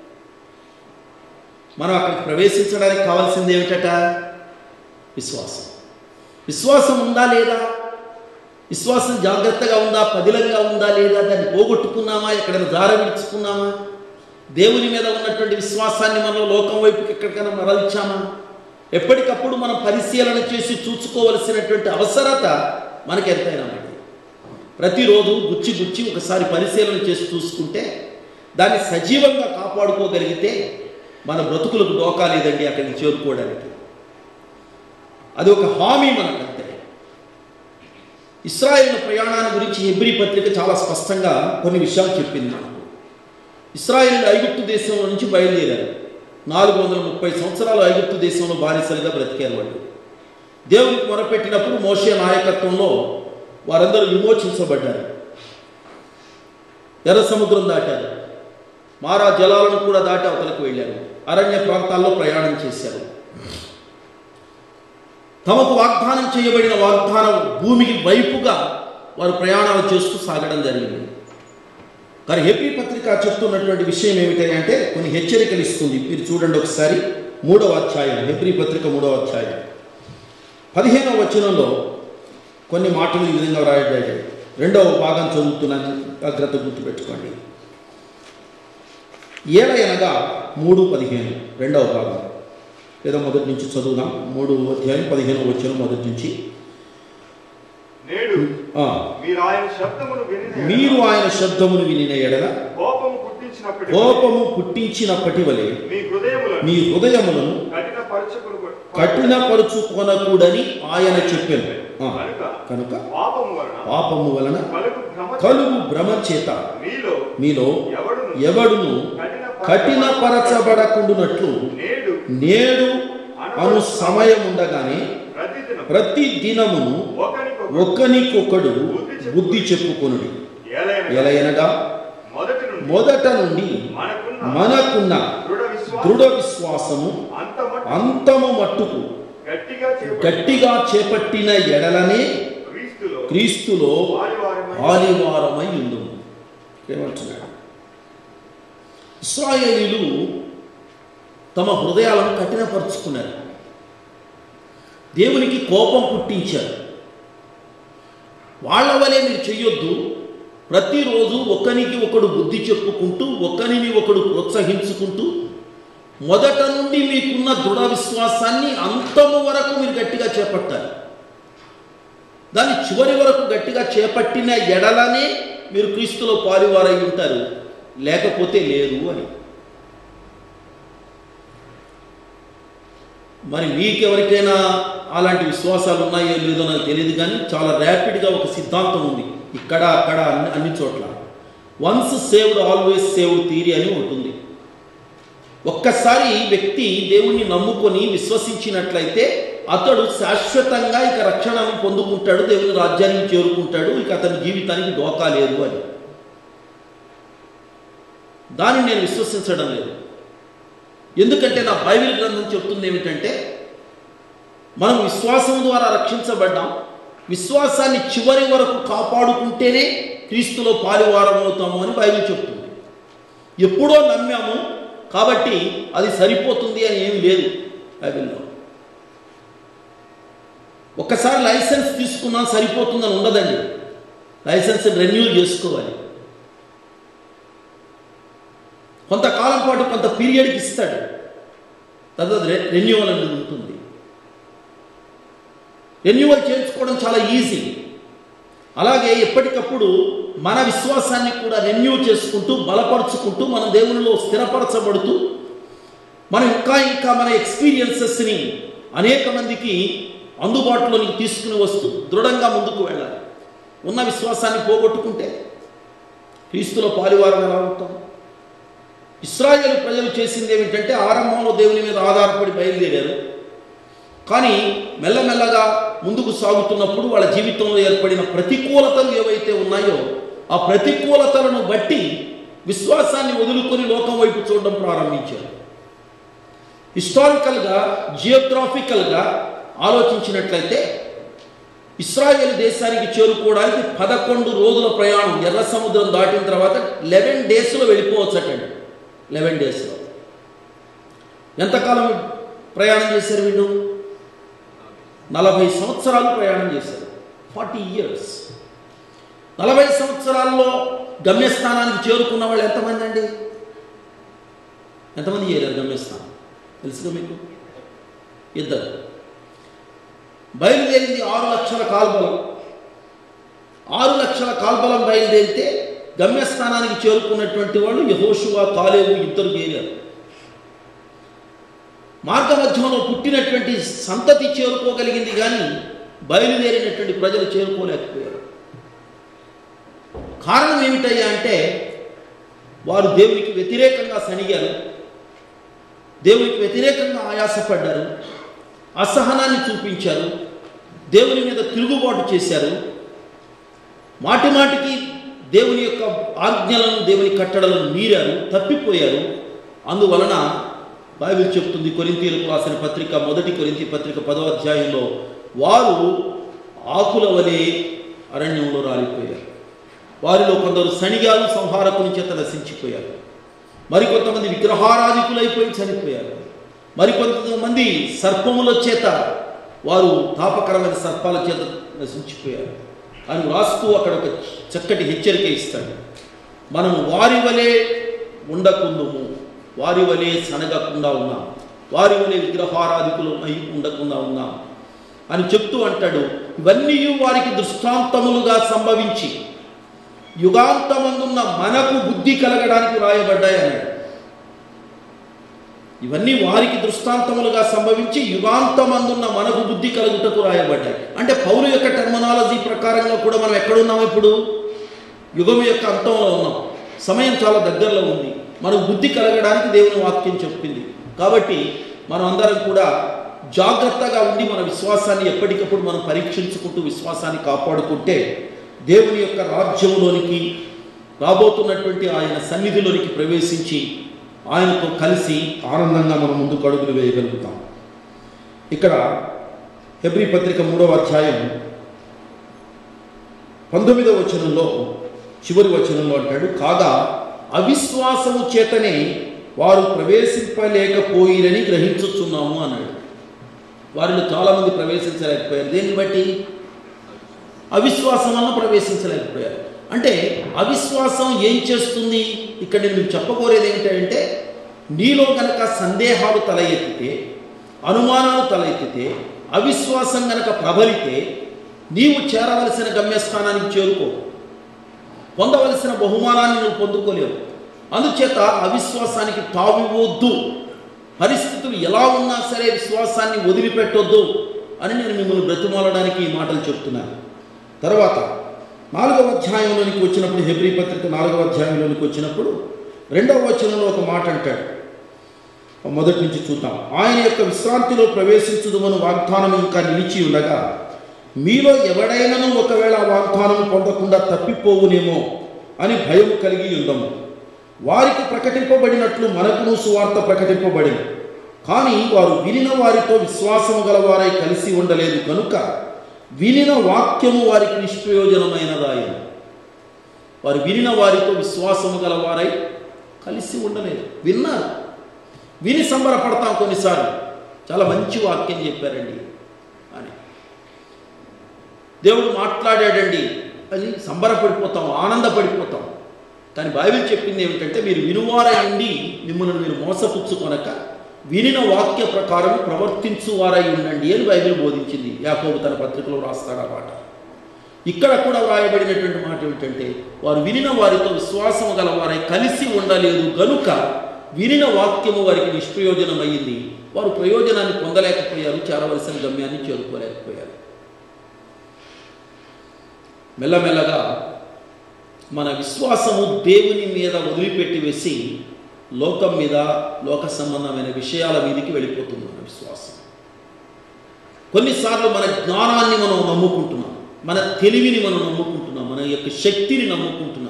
మనం అక్కడికి ప్రవేశించడానికి కావాల్సింది ఏమిటట విశ్వాసం విశ్వాసం ఉందా లేదా విశ్వాసం జాగ్రత్తగా ఉందా పదిలంగా ఉందా లేదా దాన్ని పోగొట్టుకున్నామా ఎక్కడైనా దార విడుచుకున్నామా దేవుని మీద ఉన్నటువంటి విశ్వాసాన్ని మనం లోకం వైపుకి ఎక్కడికైనా మరల్చామా ఎప్పటికప్పుడు మనం పరిశీలన చేసి చూసుకోవలసినటువంటి అవసరత మనకి ఎంతైనా ఉంది ప్రతిరోజు గుచ్చి గుచ్చి ఒకసారి పరిశీలన చేసి చూసుకుంటే దాన్ని సజీవంగా కాపాడుకోగలిగితే మన బ్రతుకులకు డోకా లేదండి అక్కడికి చేరుకోవడానికి అది ఒక హామీ మనకంతే ఇస్రాయేల్ ప్రయాణాన్ని గురించి హెబ్రి పత్రిక చాలా స్పష్టంగా కొన్ని విషయాలు చెప్పింది మనకు ఇస్రాయేల్ ఐగుప్తు దేశం నుంచి బయలుదేరారు నాలుగు వందల ముప్పై సంవత్సరాలు ఐగుప్తు దేశంలో బానిసలుగా బ్రతికారు వాళ్ళు దేవునికి మొరపెట్టినప్పుడు మోషే నాయకత్వంలో వారందరూ విమోచించబడ్డారు ఎర్ర సముద్రం దాటారు మారా జలాలను కూడా దాటి అవతలకు వెళ్ళారు అరణ్య ప్రాంతాల్లో ప్రయాణం చేశారు తమకు వాగ్దానం చేయబడిన వాగ్దానం భూమికి వైపుగా వారు ప్రయాణాలు చేస్తూ సాగడం జరిగింది కానీ హెపీ పత్రిక చెప్తున్నటువంటి విషయం ఏమిటంటే కొన్ని హెచ్చరికలు ఇస్తుంది మీరు చూడండి ఒకసారి మూడవ అధ్యాయం హెబ్రి పత్రిక మూడవ అధ్యాయం పదిహేనవ వచనంలో కొన్ని మాటలు ఈ విధంగా వ్రాయబడ్డాయి రెండవ భాగం చదువుతున్నాను జాగ్రత్త గుర్తుపెట్టుకోండి ఏలయనగా మూడు పదిహేను రెండవ భాగం లేదా మొదటి నుంచి చదువుదాం మూడు అధ్యాయం పదిహేను వచ్చిన మొదటి నుంచి నేడు ఆ, మీరు ఆయన శబ్దమును విని మీరు ఆయన శబ్దమును వినిన ఎడల కోపము పుట్టించినప్పటి కోపము పుట్టించినప్పటి వలె మీ హృదయములను మీ హృదయములను కఠిన పరచకులు కఠినపరుచుకొనకూడని ఆయన చెప్పాను ఆ, కనుక కనుక పాపము వలన పాపము వలన కలుగు భ్రమ కలుగు భ్రమ చేత మీలో మీలో ఎవడును ఎవడును కఠినపరచబడకుండునట్లు నేడు నేడు అను సమయం ఉండగానే ప్రతిదినం ప్రతి దినమును ఒకనికొకడు ఒకనికొకడు బుద్ధి చెప్పుకొనుడి ఏలైనగా ఎలయనగా మొదటి నుండి మొదట నుండి మనకున్న మనకున్న దృఢ విశ్వాసం దృఢ విశ్వాసము అంత మట్టు అంతము మట్టుకు గట్టిగా చేపట్టి గట్టిగా చేపట్టిన ఎడలనే క్రీస్తులో క్రీస్తులో వారివారమై ఆదివారమై ఉండు ఏమంటున్నాడు ఇస్రాయేలీలు తమ హృదయాలను కఠినపరుచుకున్నారు దేవునికి కోపం పుట్టించారు వాళ్ళ వలె మీరు చెయ్యొద్దు ప్రతిరోజు ఒకరికి ఒకడు బుద్ధి చెప్పుకుంటూ ఒకరిని ఒకడు ప్రోత్సహించుకుంటూ మొదట నుండి మీకున్న దృఢ విశ్వాసాన్ని అంతము వరకు మీరు గట్టిగా చేపట్టాలి దాన్ని చివరి వరకు గట్టిగా చేపట్టిన ఎడలనే మీరు క్రీస్తులో పాలువారై ఉంటారు లేకపోతే లేదు అని మరి మీకెవరికైనా అలాంటి విశ్వాసాలు ఉన్నాయో లేదో నాకు తెలియదు కానీ చాలా ర్యాపిడ్గా ఒక సిద్ధాంతం ఉంది ఇక్కడ అక్కడ అన్ని అన్ని చోట్ల once saved always saved theory అని ఉంటుంది ఒక్కసారి వ్యక్తి దేవుణ్ణి నమ్ముకొని విశ్వసించినట్లయితే అతడు శాశ్వతంగా ఇక రక్షణను పొందుకుంటాడు దేవుని రాజ్యానికి చేరుకుంటాడు ఇక అతని జీవితానికి డోకా లేదు అని దాన్ని నేను విశ్వసించడం లేదు ఎందుకంటే నా బైబిల్ గ్రంథం చెప్తుంది ఏమిటంటే మనం విశ్వాసం ద్వారా రక్షించబడ్డాం విశ్వాసాన్ని చివరి వరకు కాపాడుకుంటేనే క్రీస్తులో పాలువారం అవుతాము అని బైబిల్ చెప్తుంది ఎప్పుడో నమ్మాము కాబట్టి అది సరిపోతుంది అని ఏం లేదు బైబిల్లో ఒక్కసారి లైసెన్స్ తీసుకున్నా సరిపోతుందని ఉండదండి లైసెన్స్ రెన్యూ చేసుకోవాలి కొంతకాలం పాటు కొంత పీరియడ్కి ఇస్తాడు తర్వాత రెన్యువల్ అనేది ఉంటుంది రెన్యువల్ చేయించుకోవడం చాలా ఈజీ అలాగే ఎప్పటికప్పుడు మన విశ్వాసాన్ని కూడా రెన్యూ చేసుకుంటూ బలపరుచుకుంటూ మన దేవునిలో స్థిరపరచబడుతూ మనం ఇంకా ఇంకా మన ఎక్స్పీరియన్సెస్ని అనేక మందికి అందుబాటులోనికి తీసుకుని వస్తూ దృఢంగా ముందుకు వెళ్ళాలి ఉన్న విశ్వాసాన్ని పోగొట్టుకుంటే క్రీస్తులో పాలివారం ఎలా ఉంటాం ఇస్రాయేల్ ప్రజలు చేసింది ఏమిటంటే ఆరంభంలో దేవుని మీద ఆధారపడి బయలుదేరారు కానీ మెల్లమెల్లగా ముందుకు సాగుతున్నప్పుడు వాళ్ళ జీవితంలో ఏర్పడిన ప్రతికూలతలు ఏవైతే ఉన్నాయో ఆ ప్రతికూలతలను బట్టి విశ్వాసాన్ని వదులుకొని లోకం వైపు చూడడం ప్రారంభించారు హిస్టారికల్గా జియోగ్రాఫికల్గా ఆలోచించినట్లయితే ఇస్రాయేల్ దేశానికి చేరుకోవడానికి పదకొండు రోజుల ప్రయాణం ఎర్ర సముద్రం దాటిన తర్వాత లెవెన్ డేస్లో వెళ్ళిపోవచ్చటండి లెవెన్ డేస్లో ఎంతకాలం ప్రయాణం చేశారు వీళ్ళు నలభై సంవత్సరాలు ప్రయాణం చేశారు ఫార్టీ ఇయర్స్ నలభై సంవత్సరాల్లో గమ్యస్థానానికి చేరుకున్న వాళ్ళు ఎంతమంది అండి ఎంతమంది చేరారు గమ్యస్థానం తెలుసుగా మీకు ఇద్దరు బయలుదేరింది ఆరు లక్షల కాల్బలం ఆరు లక్షల కాల్బలం బయలుదేరితే గమ్యస్థానానికి చేరుకున్నటువంటి వాళ్ళు యహోషువా కాలేవు ఇద్దరు చేరారు మార్గ మధ్యంలో పుట్టినటువంటి సంతతి చేరుకోగలిగింది కానీ బయలుదేరినటువంటి ప్రజలు చేరుకోలేకపోయారు కారణం ఏమిటయ్యా అంటే వారు దేవునికి వ్యతిరేకంగా సణిగారు దేవునికి వ్యతిరేకంగా ఆయాసపడ్డారు అసహనాన్ని చూపించారు దేవుని మీద తిరుగుబాటు చేశారు మాటి మాటికి దేవుని యొక్క ఆజ్ఞలను దేవుని కట్టడలను మీరారు తప్పిపోయారు అందువలన బైబిల్ చెప్తుంది కొరింతీలకు రాసిన పత్రిక మొదటి కొరింతి పత్రిక పదో అధ్యాయంలో వారు ఆకుల వలె అరణ్యంలో రాలిపోయారు వారిలో కొందరు సణిగాలు సంహారకుని చేత నశించిపోయారు మరికొంతమంది విగ్రహారాధికులైపోయి చనిపోయారు మరికొంతమంది సర్పముల చేత వారు తాపకరమైన సర్పాల చేత నశించిపోయారు అని రాస్తూ అక్కడ ఒక చక్కటి హెచ్చరిక ఇస్తాడు మనం వారి వలె ఉండకుందుము వారి వలె సనగకుండా ఉన్నాం వారి వలె విగ్రహారాధికులు అయి ఉండకుండా ఉన్నాం అని చెప్తూ అంటాడు ఇవన్నీ వారికి దృష్టాంతములుగా సంభవించి యుగాంతమందున్న మనకు బుద్ధి కలగడానికి రాయబడ్డాయి అన్నాడు ఇవన్నీ వారికి దృష్టాంతములుగా సంభవించి యుగాంతమందున్న మనకు బుద్ధి కలుగుటకు రాయబడ్డాయి అంటే పౌరు యొక్క టెర్మినాలజీ ప్రకారంగా కూడా మనం ఎక్కడున్నాం ఇప్పుడు యుగం యొక్క అంతంలో ఉన్నాం సమయం చాలా దగ్గరలో ఉంది మనకు బుద్ధి కలగడానికి దేవుని వాక్యం చెప్పింది కాబట్టి మనం అందరం కూడా జాగ్రత్తగా ఉండి మన విశ్వాసాన్ని ఎప్పటికప్పుడు మనం పరీక్షించుకుంటూ విశ్వాసాన్ని కాపాడుకుంటే దేవుని యొక్క రాజ్యంలోనికి రాబోతున్నటువంటి ఆయన సన్నిధిలోనికి ప్రవేశించి ఆయనతో కలిసి ఆనందంగా మనం ముందుకు అడుగులు వేయగలుగుతాం ఇక్కడ హెబ్రి పత్రిక మూడవ అధ్యాయం పంతొమ్మిదవ వచనంలో చివరి వచనంలో అంటాడు కాగా అవిశ్వాసము చేతనే వారు ప్రవేశింపలేకపోయిరని గ్రహించుచున్నాము అన్నాడు వారిలో చాలామంది ప్రవేశించలేకపోయారు దేన్ని బట్టి అవిశ్వాసం వలన ప్రవేశించలేకపోయారు అంటే అవిశ్వాసం ఏం చేస్తుంది ఇక్కడ నేను మీకు చెప్పకోరేది ఏంటంటే నీలో గనక సందేహాలు తల ఎత్తితే అనుమానాలు తల ఎత్తితే అవిశ్వాసం గనక ప్రబలితే నీవు చేరవలసిన గమ్యస్థానానికి చేరుకో పొందవలసిన బహుమానాన్ని నువ్వు పొందుకోలేవు అందుచేత అవిశ్వాసానికి తావివద్దు పరిస్థితులు ఎలా ఉన్నా సరే విశ్వాసాన్ని వదిలిపెట్టొద్దు అని నేను మిమ్మల్ని బ్రతిమాలడానికి ఈ మాటలు చెప్తున్నాను తర్వాత నాలుగవ అధ్యాయంలోనికి వచ్చినప్పుడు హెబ్రి పత్రిక నాలుగవ అధ్యాయంలోనికి వచ్చినప్పుడు రెండవ వచనంలో ఒక మాట అంటాడు మొదటి నుంచి చూద్దాం ఆయన యొక్క విశ్రాంతిలో ప్రవేశించుదుమను వాగ్దానం ఇంకా నిలిచి ఉండగా మీలో ఎవడైనను ఒకవేళ ఆ వాగ్దానం పొందకుండా తప్పిపోవునేమో అని భయం కలిగి ఉందము వారికి ప్రకటింపబడినట్లు మనకును సువార్త ప్రకటింపబడింది కానీ వారు వినిన వారితో విశ్వాసము గలవారై కలిసి ఉండలేదు కనుక వినిన వాక్యము వారికి నిష్ప్రయోజనమైనదాయను వారు వినిన వారితో విశ్వాసము గలవారై కలిసి ఉండలేదు విన్నారు విని సంబరపడతాం కొన్నిసార్లు చాలా మంచి వాక్యం చెప్పారండి అని దేవుడు మాట్లాడాడండి అని సంబరపడిపోతాం ఆనందపడిపోతాం కానీ బైబిల్ చెప్పింది ఏమిటంటే మీరు వినువారయండి మిమ్మల్ని మీరు మోసపుచ్చుకొనక వినిన వాక్య ప్రకారం ప్రవర్తించువారై ఉండండి అని బైబిల్ బోధించింది యాకోబు తన పత్రికలో రాస్తాడు ఆ మాట ఇక్కడ కూడా వ్రాయబడినటువంటి మాట ఏమిటంటే వారు వినిన వారితో విశ్వాసము గలవారై కలిసి ఉండలేదు గనుక వినిన వాక్యము వారికి నిష్ప్రయోజనమైంది వారు ప్రయోజనాన్ని పొందలేకపోయారు చేరవలసిన గమ్యాన్ని చేరుకోలేకపోయారు మెల్లమెల్లగా మన విశ్వాసము దేవుని మీద వదిలిపెట్టి వేసి లోకం మీద లోక సంబంధమైన విషయాల మీదకి వెళ్ళిపోతుంది మన విశ్వాసం కొన్నిసార్లు మన జ్ఞానాన్ని మనం నమ్ముకుంటున్నాం మన తెలివిని మనం నమ్ముకుంటున్నాం మన యొక్క శక్తిని నమ్ముకుంటున్నాం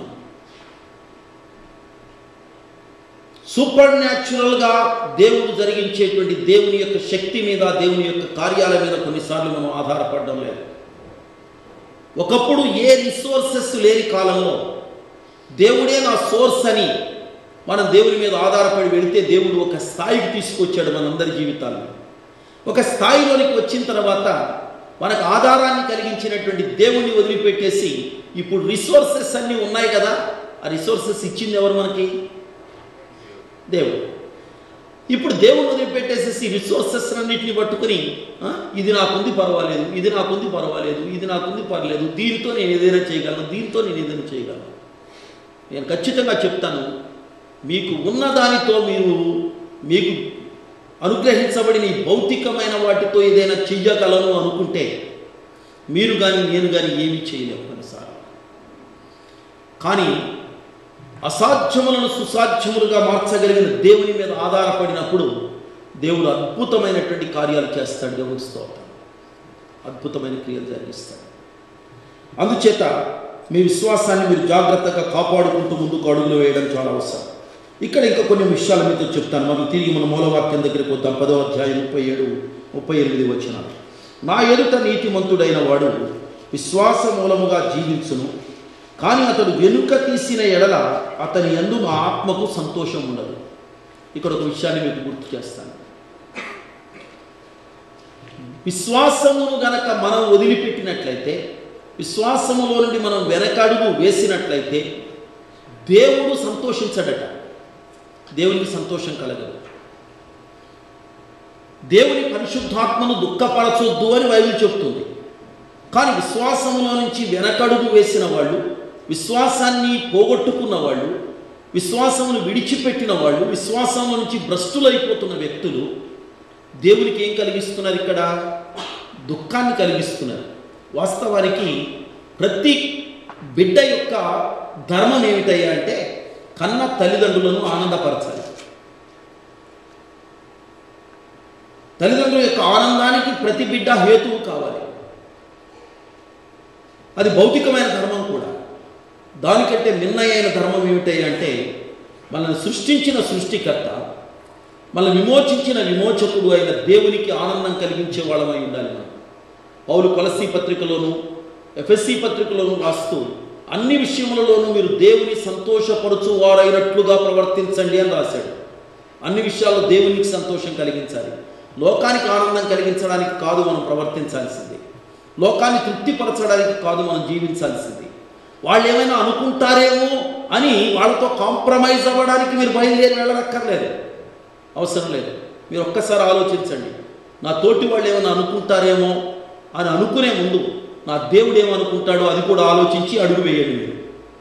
సూపర్ న్యాచురల్గా దేవుడు జరిగించేటువంటి దేవుని యొక్క శక్తి మీద దేవుని యొక్క కార్యాల మీద కొన్నిసార్లు మనం ఆధారపడడం లేదు ఒకప్పుడు ఏ రిసోర్సెస్ లేని కాలంలో దేవుడే నా సోర్స్ అని మనం దేవుని మీద ఆధారపడి వెళితే దేవుడు ఒక స్థాయికి తీసుకొచ్చాడు మనందరి జీవితాల్లో ఒక స్థాయిలోనికి వచ్చిన తర్వాత మనకు ఆధారాన్ని కలిగించినటువంటి దేవుణ్ణి వదిలిపెట్టేసి ఇప్పుడు రిసోర్సెస్ అన్నీ ఉన్నాయి కదా ఆ రిసోర్సెస్ ఇచ్చింది ఎవరు మనకి దేవుడు ఇప్పుడు దేవుని వదిలిపెట్టేసేసి రిసోర్సెస్ అన్నింటిని పట్టుకుని ఆ, ఇది నాకుంది పర్వాలేదు ఇది నాకుంది పర్వాలేదు ఇది నాకుంది పర్వాలేదు దీనితో నేను ఏదైనా చేయగలను దీంతో నేను ఏదైనా చేయగలను నేను ఖచ్చితంగా చెప్తాను మీకు ఉన్న దానితో మీరు మీకు అనుగ్రహించబడిన ఈ భౌతికమైన వాటితో ఏదైనా చెయ్యగలను అనుకుంటే మీరు కానీ నేను కానీ ఏమీ చేయలేము కొన్నిసార్లు కానీ అసాధ్యములను సుసాధ్యములుగా మార్చగలిగిన దేవుని మీద ఆధారపడినప్పుడు దేవుడు అద్భుతమైనటువంటి కార్యాలు చేస్తాడు దేవుని స్తోత్రం అద్భుతమైన క్రియలు జరిగిస్తాడు అందుచేత మీ విశ్వాసాన్ని మీరు జాగ్రత్తగా కాపాడుకుంటూ ముందుకు అడుగులు వేయడం చాలా అవసరం ఇక్కడ ఇంకా కొన్ని విషయాలు మీతో చెప్తాను మనం తిరిగి మన మూలవాక్యం దగ్గరికి వద్దాం పదో అధ్యాయం ముప్పై ఏడు ముప్పై ఎనిమిది వచ్చినారు నా ఎదుట నీతిమంతుడైన వాడు విశ్వాస మూలముగా జీవించును కానీ అతడు వెనుక తీసిన ఎడల అతని యందు నా ఆత్మకు సంతోషం ఉండదు ఇక్కడ ఒక విషయాన్ని మీకు గుర్తు చేస్తాను విశ్వాసమును గనక మనం వదిలిపెట్టినట్లయితే విశ్వాసములో నుండి మనం వెనకడుగు వేసినట్లయితే దేవుడు సంతోషించడట దేవునికి సంతోషం కలగదు దేవుని పరిశుద్ధాత్మను దుఃఖపరచొద్దు అని బైబిల్ చెప్తుంది కానీ విశ్వాసములో నుంచి వెనకడుగు వేసిన వాళ్ళు విశ్వాసాన్ని పోగొట్టుకున్న వాళ్ళు విశ్వాసమును విడిచిపెట్టిన వాళ్ళు విశ్వాసంలో నుంచి భ్రష్టులైపోతున్న వ్యక్తులు దేవునికి ఏం కలిగిస్తున్నారు ఇక్కడ దుఃఖాన్ని కలిగిస్తున్నారు వాస్తవానికి ప్రతి బిడ్డ యొక్క ధర్మం ఏమిటయ్యా అంటే కన్న తల్లిదండ్రులను ఆనందపరచాలి తల్లిదండ్రుల యొక్క ఆనందానికి ప్రతి బిడ్డ హేతువు కావాలి అది భౌతికమైన ధర్మం కూడా దానికంటే మిన్నయైన ధర్మం ఏమిటయ్యా అంటే మనల్ని సృష్టించిన సృష్టికర్త మనల్ని విమోచించిన విమోచకుడు అయిన దేవునికి ఆనందం కలిగించే వాళ్ళమై ఉండాలి మనం పౌలు కొలసి పత్రికలోను ఎఫ్ఎస్సి పత్రికలోను రాస్తూ అన్ని విషయములలోనూ మీరు దేవుని సంతోషపరచు వారైనట్లుగా ప్రవర్తించండి అని రాశాడు అన్ని విషయాల్లో దేవునికి సంతోషం కలిగించాలి లోకానికి ఆనందం కలిగించడానికి కాదు మనం ప్రవర్తించాల్సింది లోకాన్ని తృప్తిపరచడానికి కాదు మనం జీవించాల్సింది వాళ్ళు ఏమైనా అనుకుంటారేమో అని వాళ్ళతో కాంప్రమైజ్ అవ్వడానికి మీరు బయలుదేరి వెళ్ళనక్కర్లేదు అవసరం లేదు మీరు ఒక్కసారి ఆలోచించండి నా తోటి వాళ్ళు ఏమైనా అనుకుంటారేమో అని అనుకునే ముందు నా దేవుడు ఏమనుకుంటాడో అది కూడా ఆలోచించి అడుగు వేయండి మీరు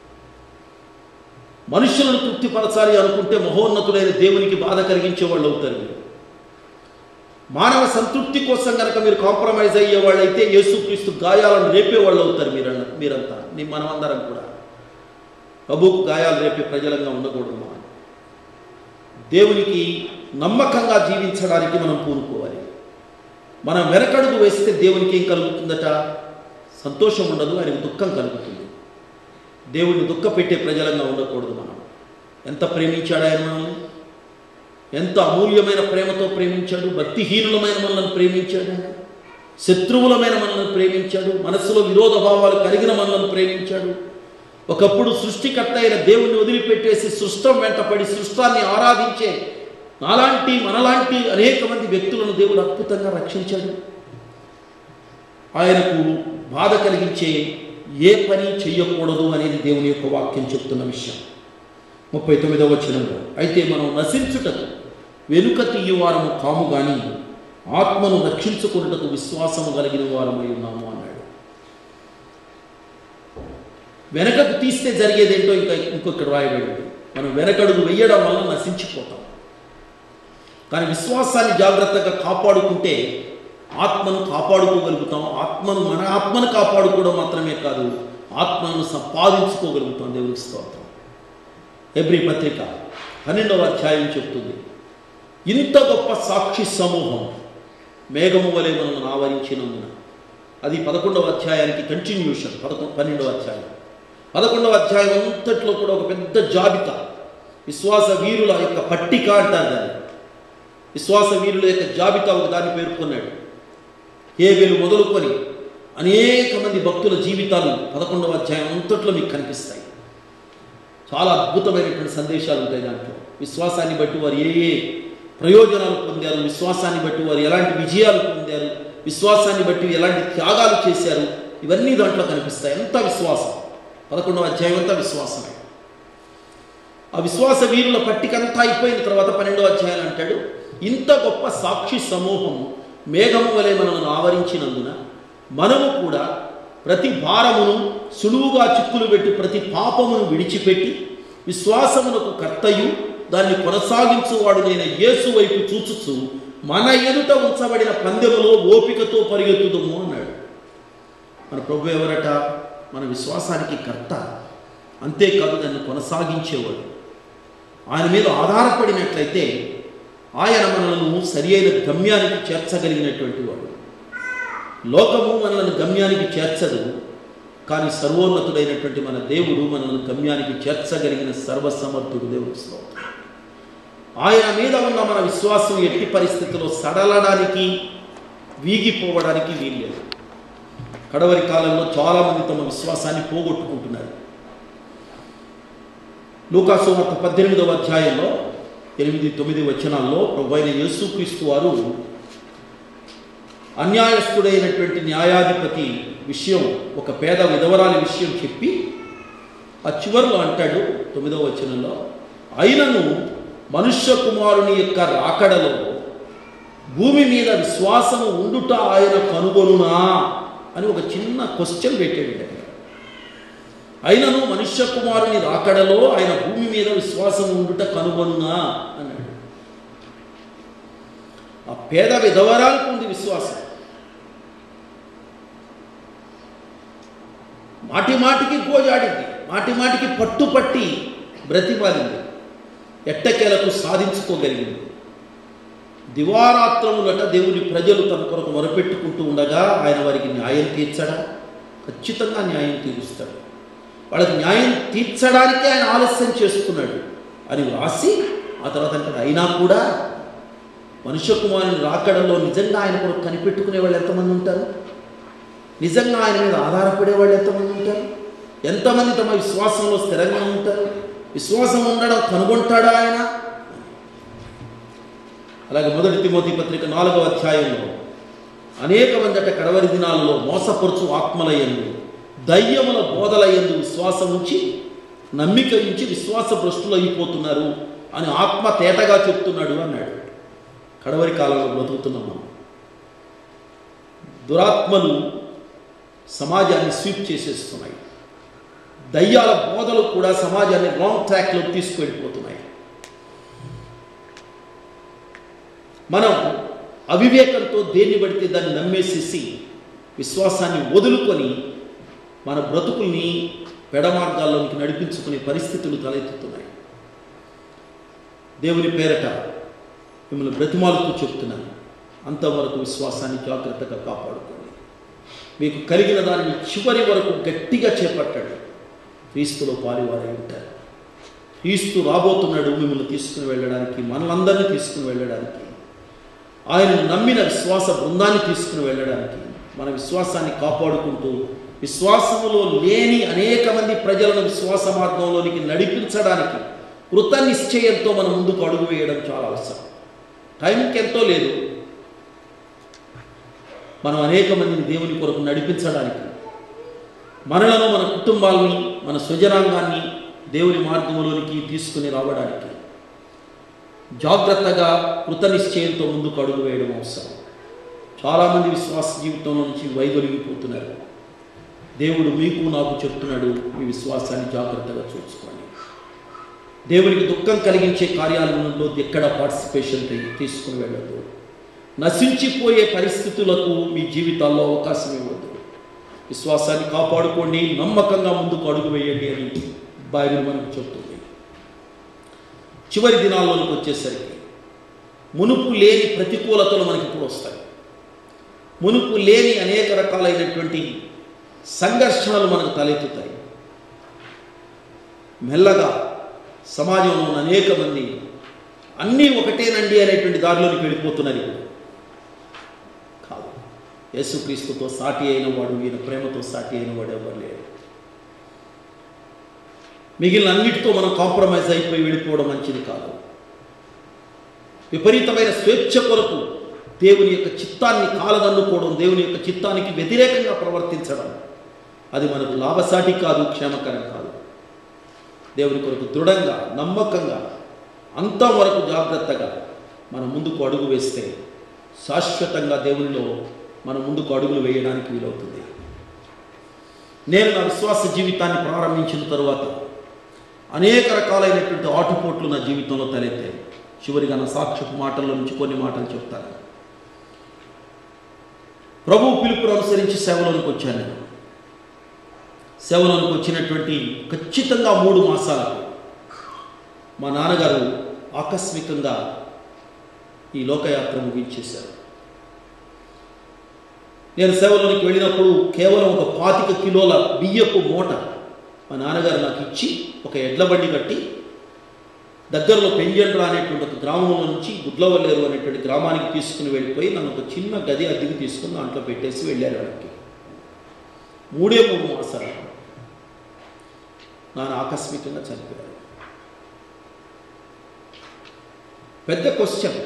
మనుషులను తృప్తిపరచాలి అనుకుంటే మహోన్నతుడైన దేవునికి బాధ కలిగించే వాళ్ళు అవుతారు మీరు మానవ సంతృప్తి కోసం కనుక మీరు కాంప్రమైజ్ అయ్యే వాళ్ళైతే యేసుక్రీస్తు గాయాలను రేపే వాళ్ళు అవుతారు మీరు మీరంతా నీ మనమందరం కూడా ప్రభుకు గాయాలు రేపే ప్రజలంగా ఉండకూడదు మనం దేవునికి నమ్మకంగా జీవించడానికి మనం పూనుకోవాలి మనం వెనకడుగు వేస్తే దేవునికి ఏం కలుగుతుందట సంతోషం ఉండదు ఆయనకు దుఃఖం కలుగుతుంది దేవుడిని దుఃఖపెట్టే ప్రజలంగా ఉండకూడదు మనం ఎంత ప్రేమించాడు ఆయన మనల్ని ఎంత అమూల్యమైన ప్రేమతో ప్రేమించాడు భక్తిహీనులమైన మనల్ని ప్రేమించాడు ఆయన శత్రువులమైన మనల్ని ప్రేమించాడు మనసులో విరోధ భావాలు కలిగిన మనల్ని ప్రేమించాడు ఒకప్పుడు సృష్టికర్త అయిన దేవుణ్ణి వదిలిపెట్టేసి సృష్టం వెంటపడి సృష్టాన్ని ఆరాధించే నాలాంటి మనలాంటి అనేక మంది వ్యక్తులను దేవుడు అద్భుతంగా రక్షించాడు ఆయనకు బాధ కలిగించే ఏ పని చెయ్యకూడదు అనేది దేవుని యొక్క వాక్యం చెప్తున్న విషయం ముప్పై తొమ్మిదవ వచనంలో అయితే మనం నశించుటకు వెనుక తీయువారము కాము గాని ఆత్మను రక్షించుకున్నటకు విశ్వాసము కలిగిన వారమై ఉన్నాము అన్నాడు వెనకకు తీస్తే జరిగేదేంటో ఇంకా ఇంకొకటి రాయబడింది మనం వెనకడుగు వెయ్యడం వల్ల నశించిపోతాం కానీ విశ్వాసాన్ని జాగ్రత్తగా కాపాడుకుంటే ఆత్మను కాపాడుకోగలుగుతాం ఆత్మను మన ఆత్మను కాపాడుకోవడం మాత్రమే కాదు ఆత్మను సంపాదించుకోగలుగుతాం దేవునికి స్తోత్రం ఎబ్రి పత్రిక పన్నెండవ అధ్యాయం చెప్తుంది ఇంత గొప్ప సాక్షి సమూహం మేఘము వలె మనల్ని ఆవరించినందున అది పదకొండవ అధ్యాయానికి కంటిన్యూషన్ పదకొ పన్నెండవ అధ్యాయం పదకొండవ అధ్యాయం అంతట్లో కూడా ఒక పెద్ద జాబితా విశ్వాస వీరుల యొక్క పట్టిక అంటారు దాన్ని విశ్వాస వీరుల యొక్క జాబితా ఒక దాన్ని పేర్కొన్నాడు హేబెలు మొదలుకొని అనేక మంది భక్తుల జీవితాలు పదకొండవ అధ్యాయం అంతట్లో మీకు కనిపిస్తాయి చాలా అద్భుతమైనటువంటి సందేశాలు ఉంటాయి దాంట్లో విశ్వాసాన్ని బట్టి వారు ఏ ఏ ప్రయోజనాలు పొందారు విశ్వాసాన్ని బట్టి వారు ఎలాంటి విజయాలు పొందారు విశ్వాసాన్ని బట్టి ఎలాంటి త్యాగాలు చేశారు ఇవన్నీ దాంట్లో కనిపిస్తాయి ఎంత విశ్వాసం పదకొండవ అధ్యాయం అంతా విశ్వాసమే ఆ విశ్వాస వీరుల పట్టిక అంతా అయిపోయిన తర్వాత పన్నెండవ అధ్యాయం అంటాడు ఇంత గొప్ప సాక్షి సమూహము మేఘము వలె మనల్ని ఆవరించినందున మనము కూడా ప్రతి భారమును సులువుగా చిక్కులు పెట్టి ప్రతి పాపమును విడిచిపెట్టి విశ్వాసమునకు కర్తయు దాన్ని కొనసాగించువాడు నేను యేసు వైపు చూచుచు మన ఎదుట ఉంచబడిన పందెములో ఓపికతో పరిగెత్తుదము అన్నాడు మన ప్రభు ఎవరట మన విశ్వాసానికి కర్త అంతేకాదు దాన్ని కొనసాగించేవాడు ఆయన మీద ఆధారపడినట్లయితే ఆయన మనలను సరి అయిన గమ్యానికి చేర్చగలిగినటువంటి వాడు లోకము మనల్ని గమ్యానికి చేర్చదు కానీ సర్వోన్నతుడైనటువంటి మన దేవుడు మనల్ని గమ్యానికి చేర్చగలిగిన సర్వసమర్థుడు దేవుడు స్తోత్రం ఆయన మీద ఉన్న మన విశ్వాసం ఎట్టి పరిస్థితుల్లో సడలడానికి వీగిపోవడానికి వీల్లేదు కడవరి కాలంలో చాలామంది తమ విశ్వాసాన్ని పోగొట్టుకుంటున్నారు లూకాసు వార్త పద్దెనిమిదవ అధ్యాయంలో ఎనిమిది తొమ్మిది వచనాల్లో ప్రభు అయిన యేసుక్రీస్తు వారు అన్యాయస్తుడైనటువంటి న్యాయాధిపతి విషయం ఒక పేద విధవరాలి విషయం చెప్పి ఆ చివరిలో అంటాడు తొమ్మిదవ వచనంలో అయినను మనుష్య కుమారుని యొక్క రాకడలో భూమి మీద విశ్వాసము ఉండుట ఆయన కనుగొనునా అని ఒక చిన్న క్వశ్చన్ పెట్టాడు ఆయన. అయినను మనుష్య కుమారుని రాకడలో ఆయన భూమి మీద విశ్వాసం ఉండుట కనుగొనునా అన్నాడు ఆ పేద విధవరాలకు ఉంది విశ్వాసం మాటి మాటికి గోజాడింది మాటి మాటికి పట్టుపట్టి బ్రతిమాలింది ఎట్టకేలకు సాధించుకోగలిగింది దివారాత్రములట దేవుని ప్రజలు తన కొరకు మొరపెట్టుకుంటూ ఉండగా ఆయన వారికి న్యాయం తీర్చడా ఖచ్చితంగా న్యాయం తీరుస్తాడు వాళ్ళకి న్యాయం తీర్చడానికి ఆయన ఆలస్యం చేస్తున్నాడు అని వ్రాసి ఆ తర్వాత అంటాడు అయినా కూడా మనుష్య కుమారుని రాకడంలో నిజంగా ఆయన కొరకు కనిపెట్టుకునే వాళ్ళు ఎంతమంది ఉంటారు నిజంగా ఆయన మీద ఆధారపడే వాళ్ళు ఎంతమంది ఉంటారు ఎంతమంది తమ విశ్వాసంలో స్థిరంగా ఉంటారు విశ్వాసం ఉండడం కనుగొంటాడా ఆయన అలాగే మొదటి తిమోతి పత్రిక నాలుగవ అధ్యాయంలో అనేక మంది అట కడవరి దినాలలో మోసపరుచు ఆత్మలయందు దయ్యముల బోధలయందు విశ్వాసం ఉంచి నమ్మిక ఉంచి విశ్వాస భ్రష్టులు అయిపోతున్నారు అని ఆత్మ తేటగా చెప్తున్నాడు అన్నాడు కడవరి కాలంలో బ్రతుకుతున్నాం మనం దురాత్మలు సమాజాన్ని స్వీప్ చేసేస్తున్నాయి దయ్యాల బోధలు కూడా సమాజాన్ని రాంగ్ ట్రాక్లోకి తీసుకువెళ్ళిపోతున్నాయి మనం అవివేకంతో దేన్ని పడితే దాన్ని నమ్మేసేసి విశ్వాసాన్ని వదులుకొని మన బ్రతుకుల్ని పెడమార్గాల్లోనికి నడిపించుకునే పరిస్థితులు తలెత్తుతున్నాయి దేవుని పేరట మిమ్మల్ని బ్రతిమాలుతూ చెప్తున్నాను అంతవరకు విశ్వాసాన్ని జాగ్రత్తగా కాపాడుకోండి మీకు కలిగిన దానిని చివరి వరకు గట్టిగా చేపట్టాడు క్రీస్తులో పాలివారై ఉంటారు క్రీస్తు రాబోతున్నాడు మిమ్మల్ని తీసుకుని వెళ్ళడానికి మనలందరినీ తీసుకుని వెళ్ళడానికి ఆయన నమ్మిన విశ్వాస బృందాన్ని తీసుకుని వెళ్ళడానికి మన విశ్వాసాన్ని కాపాడుకుంటూ విశ్వాసములో లేని అనేక మంది ప్రజలను విశ్వాస మార్గంలోనికి నడిపించడానికి కృత నిశ్చయంతో మనం ముందుకు అడుగు వేయడం చాలా అవసరం టైంకి ఎంతో లేదు మనం అనేక మందిని దేవుని కొరకు నడిపించడానికి మనలను మన కుటుంబాలని మన స్వజనాంగాన్ని దేవుని మార్గంలోనికి తీసుకుని రావడానికి జాగ్రత్తగా కృత నిశ్చయంతో ముందుకు అడుగు వేయడం అవసరం చాలామంది విశ్వాస జీవితంలో నుంచి వైదొలిగిపోతున్నారు దేవుడు మీకు నాకు చెప్తున్నాడు మీ విశ్వాసాన్ని జాగ్రత్తగా చూసుకోండి దేవునికి దుఃఖం కలిగించే కార్యాలయంలో ఎక్కడ పార్టిసిపేషన్ తీసుకుని వెళ్ళదు నశించిపోయే పరిస్థితులకు మీ జీవితాల్లో అవకాశం ఇవ్వద్దు విశ్వాసాన్ని కాపాడుకోండి నమ్మకంగా ముందుకు అడుగు వేయండి అని బైబిల్ మనకు చెప్తుంది చివరి దినాల్లోనికి వచ్చేసరికి మునుపు లేని ప్రతికూలతలు మనకి ఇప్పుడు వస్తాయి మునుపు లేని అనేక రకాలైనటువంటి సంఘర్షణలు మనకు తలెత్తుతాయి మెల్లగా సమాజంలో ఉన్న అనేక మంది అన్నీ ఒకటేనండి అనేటువంటి దారిలోకి వెళ్ళిపోతున్నారు ఇప్పుడు కాదు యేసుక్రీస్తుతో సాటి అయిన వాడు ఈయన ప్రేమతో సాటి అయిన వాడు ఎవరు లేడు మిగిలిన అన్నిటితో మనం కాంప్రమైజ్ అయిపోయి వెళ్ళిపోవడం మంచిది కాదు విపరీతమైన స్వేచ్ఛ కొరకు దేవుని యొక్క చిత్తాన్ని కాలదన్నుకోవడం దేవుని యొక్క చిత్తానికి వ్యతిరేకంగా ప్రవర్తించడం అది మనకు లాభసాటి కాదు క్షేమకరం కాదు దేవుని కొరకు దృఢంగా నమ్మకంగా అంతవరకు జాగ్రత్తగా మనం ముందుకు అడుగు వేస్తే శాశ్వతంగా దేవునిలో మనం ముందుకు అడుగులు వేయడానికి వీలవుతుంది నేను నా విశ్వాస జీవితాన్ని ప్రారంభించిన తరువాత అనేక రకాలైనటువంటి ఆటుపోట్లు నా జీవితంలో తలెత్తాయి చివరిగా నా సాక్ష్యపు మాటల్లో నుంచి కొన్ని మాటలు చెప్తాను ప్రభు పిలుపును అనుసరించి సేవలోనికి వచ్చాను నేను సేవలోనికి వచ్చినటువంటి ఖచ్చితంగా మూడు మాసాలకు మా నాన్నగారు ఆకస్మికంగా ఈ లోకయాత్ర ముగించేశారు నేను సేవలోనికి వెళ్ళినప్పుడు కేవలం ఒక పాతిక కిలోల బియ్యపు మూట మా నాన్నగారు నాకు ఇచ్చి ఒక ఎడ్ల బండి కట్టి దగ్గరలో పెంజండ్ర అనేటువంటి ఒక గ్రామంలో నుంచి గుడ్లవల్లేరు అనేటువంటి గ్రామానికి తీసుకుని వెళ్ళిపోయి నన్ను ఒక చిన్న గది అద్దెకి తీసుకుని దాంట్లో పెట్టేసి వెళ్ళారు వెనక్కి మూడే మూడు మాసాలు నాన్న ఆకస్మికంగా చనిపోయారు పెద్ద క్వశ్చన్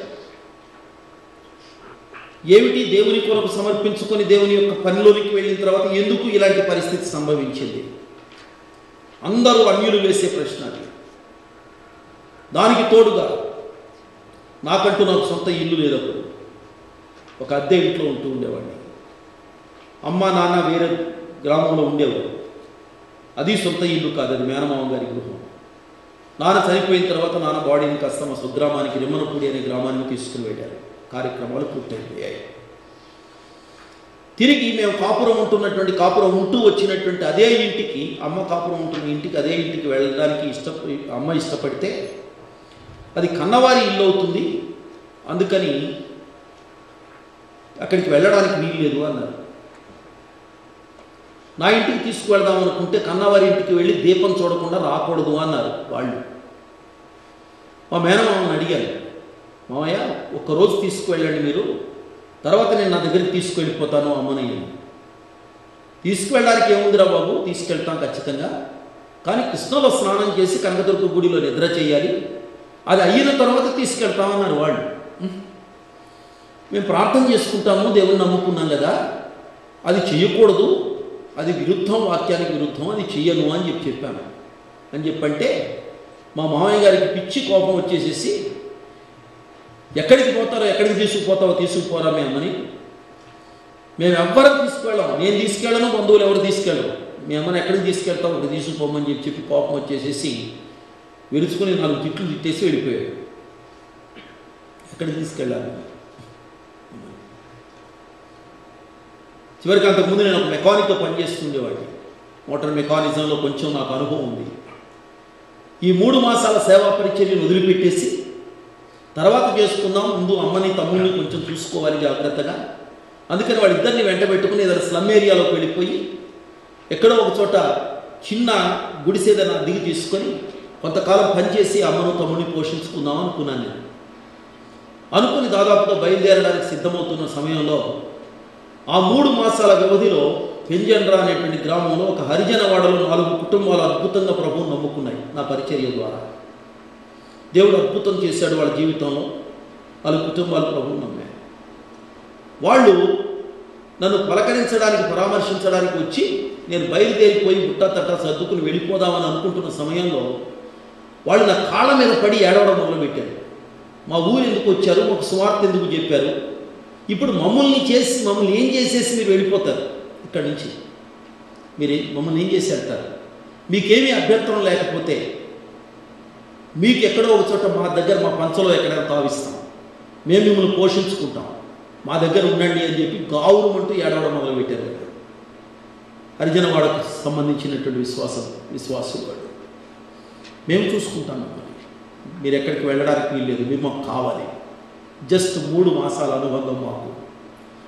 ఏమిటి దేవుని కొరకు సమర్పించుకొని దేవుని యొక్క పనిలోనికి వెళ్ళిన తర్వాత ఎందుకు ఇలాంటి పరిస్థితి సంభవించింది అందరూ అన్యులు వేసే ప్రశ్న అది దానికి తోడుగా నాకంటూ నాకు సొంత ఇల్లు లేదప్పుడు ఒక అద్దె ఇంట్లో ఉంటూ ఉండేవాడిని అమ్మ నాన్న వేరే గ్రామంలో ఉండేవారు అది సొంత ఇల్లు కాదు అది మేనమామ గారి గృహం నాన్న చనిపోయిన తర్వాత నాన్న బాడీని కాస్త మా స్వగ్రామానికి రిమ్మనపూడి అనే గ్రామానికి తీసుకుని వెళ్ళారు కార్యక్రమాలు పూర్తయిపోయాయి తిరిగి మేము కాపురం ఉంటున్నటువంటి కాపురం ఉంటూ వచ్చినటువంటి అదే ఇంటికి అమ్మ కాపురం ఉంటున్న ఇంటికి అదే ఇంటికి వెళ్ళడానికి ఇష్ట అమ్మ ఇష్టపడితే అది కన్నవారి ఇల్లు అవుతుంది అందుకని అక్కడికి వెళ్ళడానికి వీలు లేదు అన్నారు నా ఇంటికి తీసుకువెళ్దాం అనుకుంటే కన్నవారి ఇంటికి వెళ్ళి దీపం చూడకుండా రాకూడదు అన్నారు వాళ్ళు మా మేనమామని అడిగాను మామయ్య ఒక్కరోజు తీసుకువెళ్ళండి మీరు తర్వాత నేను నా దగ్గరికి తీసుకువెళ్ళిపోతాను అమ్మనయ్య తీసుకువెళ్ళడానికి ఏముందిరా బాబు తీసుకెళ్తాం ఖచ్చితంగా కానీ కృష్ణలో స్నానం చేసి కనకదుర్గ గుడిలో నిద్ర చేయాలి అది అయిన తర్వాత తీసుకెళ్తామన్నారు వాళ్ళు ఉం. మేము ప్రార్థన చేసుకుంటాము దేవుని నమ్ముకున్నాం కదా అది చెయ్యకూడదు అది విరుద్ధం వాక్యానికి విరుద్ధం అది చెయ్యను అని చెప్పి చెప్పాను అని చెప్పంటే మా మామయ్య గారికి పిచ్చి కోపం వచ్చేసేసి ఎక్కడికి పోతారో ఎక్కడికి తీసుకుపోతావో తీసుకుపోరా మీ అమ్మని మేము ఎవ్వరం తీసుకువెళ్ళాం నేను తీసుకెళ్ళను బంధువులు ఎవరు తీసుకెళ్ళరు మీ అమ్మని ఎక్కడికి తీసుకెళ్తాం అక్కడ తీసుకుపోమని చెప్పి చెప్పి కోపం వచ్చేసేసి విరుచుకుని నాలుగు తిట్లు తిట్టేసి వెళ్ళిపోయాడు ఎక్కడికి తీసుకెళ్ళాలి చివరికి అంతకుముందు నేను ఒక మెకానిక్గా పనిచేస్తుండేవాడిని మోటార్ మెకానిజంలో కొంచెం నాకు అనుభవం ఉంది ఈ మూడు మాసాల సేవా పరిచర్యను వదిలిపెట్టేసి తర్వాత చేసుకుందాం ముందు అమ్మని తమ్ముడిని కొంచెం చూసుకోవాలి జాగ్రత్తగా అందుకని వాళ్ళిద్దరిని వెంట పెట్టుకుని ఏదైనా స్లమ్ ఏరియాలోకి వెళ్ళిపోయి ఎక్కడో ఒక చోట చిన్న గుడిసేదైనా దిగి తీసుకొని కొంతకాలం పనిచేసి అమ్మను తమ్ముడిని పోషించుకుందాం అనుకున్నాను నేను అనుకుని దాదాపుగా బయలుదేరడానికి సిద్ధమవుతున్న సమయంలో ఆ మూడు మాసాల వ్యవధిలో పెంజండ్ర అనేటువంటి గ్రామంలో ఒక హరిజనవాడలో నాలుగు కుటుంబాలు అద్భుతంగా ప్రభువుని నమ్ముకున్నాయి నా పరిచర్య ద్వారా దేవుడు అద్భుతం చేశాడు వాళ్ళ జీవితంలో వాళ్ళ కుటుంబాలు ప్రభువు నమ్మాయి వాళ్ళు నన్ను పలకరించడానికి పరామర్శించడానికి వచ్చి నేను బయలుదేరిపోయి బుట్ట తట్ట సర్దుకుని వెళ్ళిపోదామని అనుకుంటున్న సమయంలో వాళ్ళు నా కాళ్ళ మీద పడి ఏడవడం మొదలుపెట్టారు మా ఊరు ఎందుకు వచ్చారు మాకు సువార్త ఎందుకు చెప్పారు ఇప్పుడు మమ్మల్ని చేసి మమ్మల్ని ఏం చేసేసి మీరు వెళ్ళిపోతారు ఇక్కడి నుంచి మీరు మమ్మల్ని ఏం చేసి వెళ్తారు మీకేమీ అభ్యంతరం లేకపోతే మీకు ఎక్కడో ఒక చోట మా దగ్గర మా పంచలో ఎక్కడైనా తావిస్తాం మేము మిమ్మల్ని పోషించుకుంటాం మా దగ్గర ఉండండి అని చెప్పి గావురమంటూ ఏడవడం మొదలుపెట్టారు వాళ్ళు. హరిజనవాడకు సంబంధించినటువంటి విశ్వాసం విశ్వాసులు వాళ్ళు మేము చూసుకుంటాం మిమ్మల్ని మీరు ఎక్కడికి వెళ్ళడానికి వీల్లేదు మీరు మాకు కావాలి జస్ట్ మూడు మాసాల అనుబంధం మాకు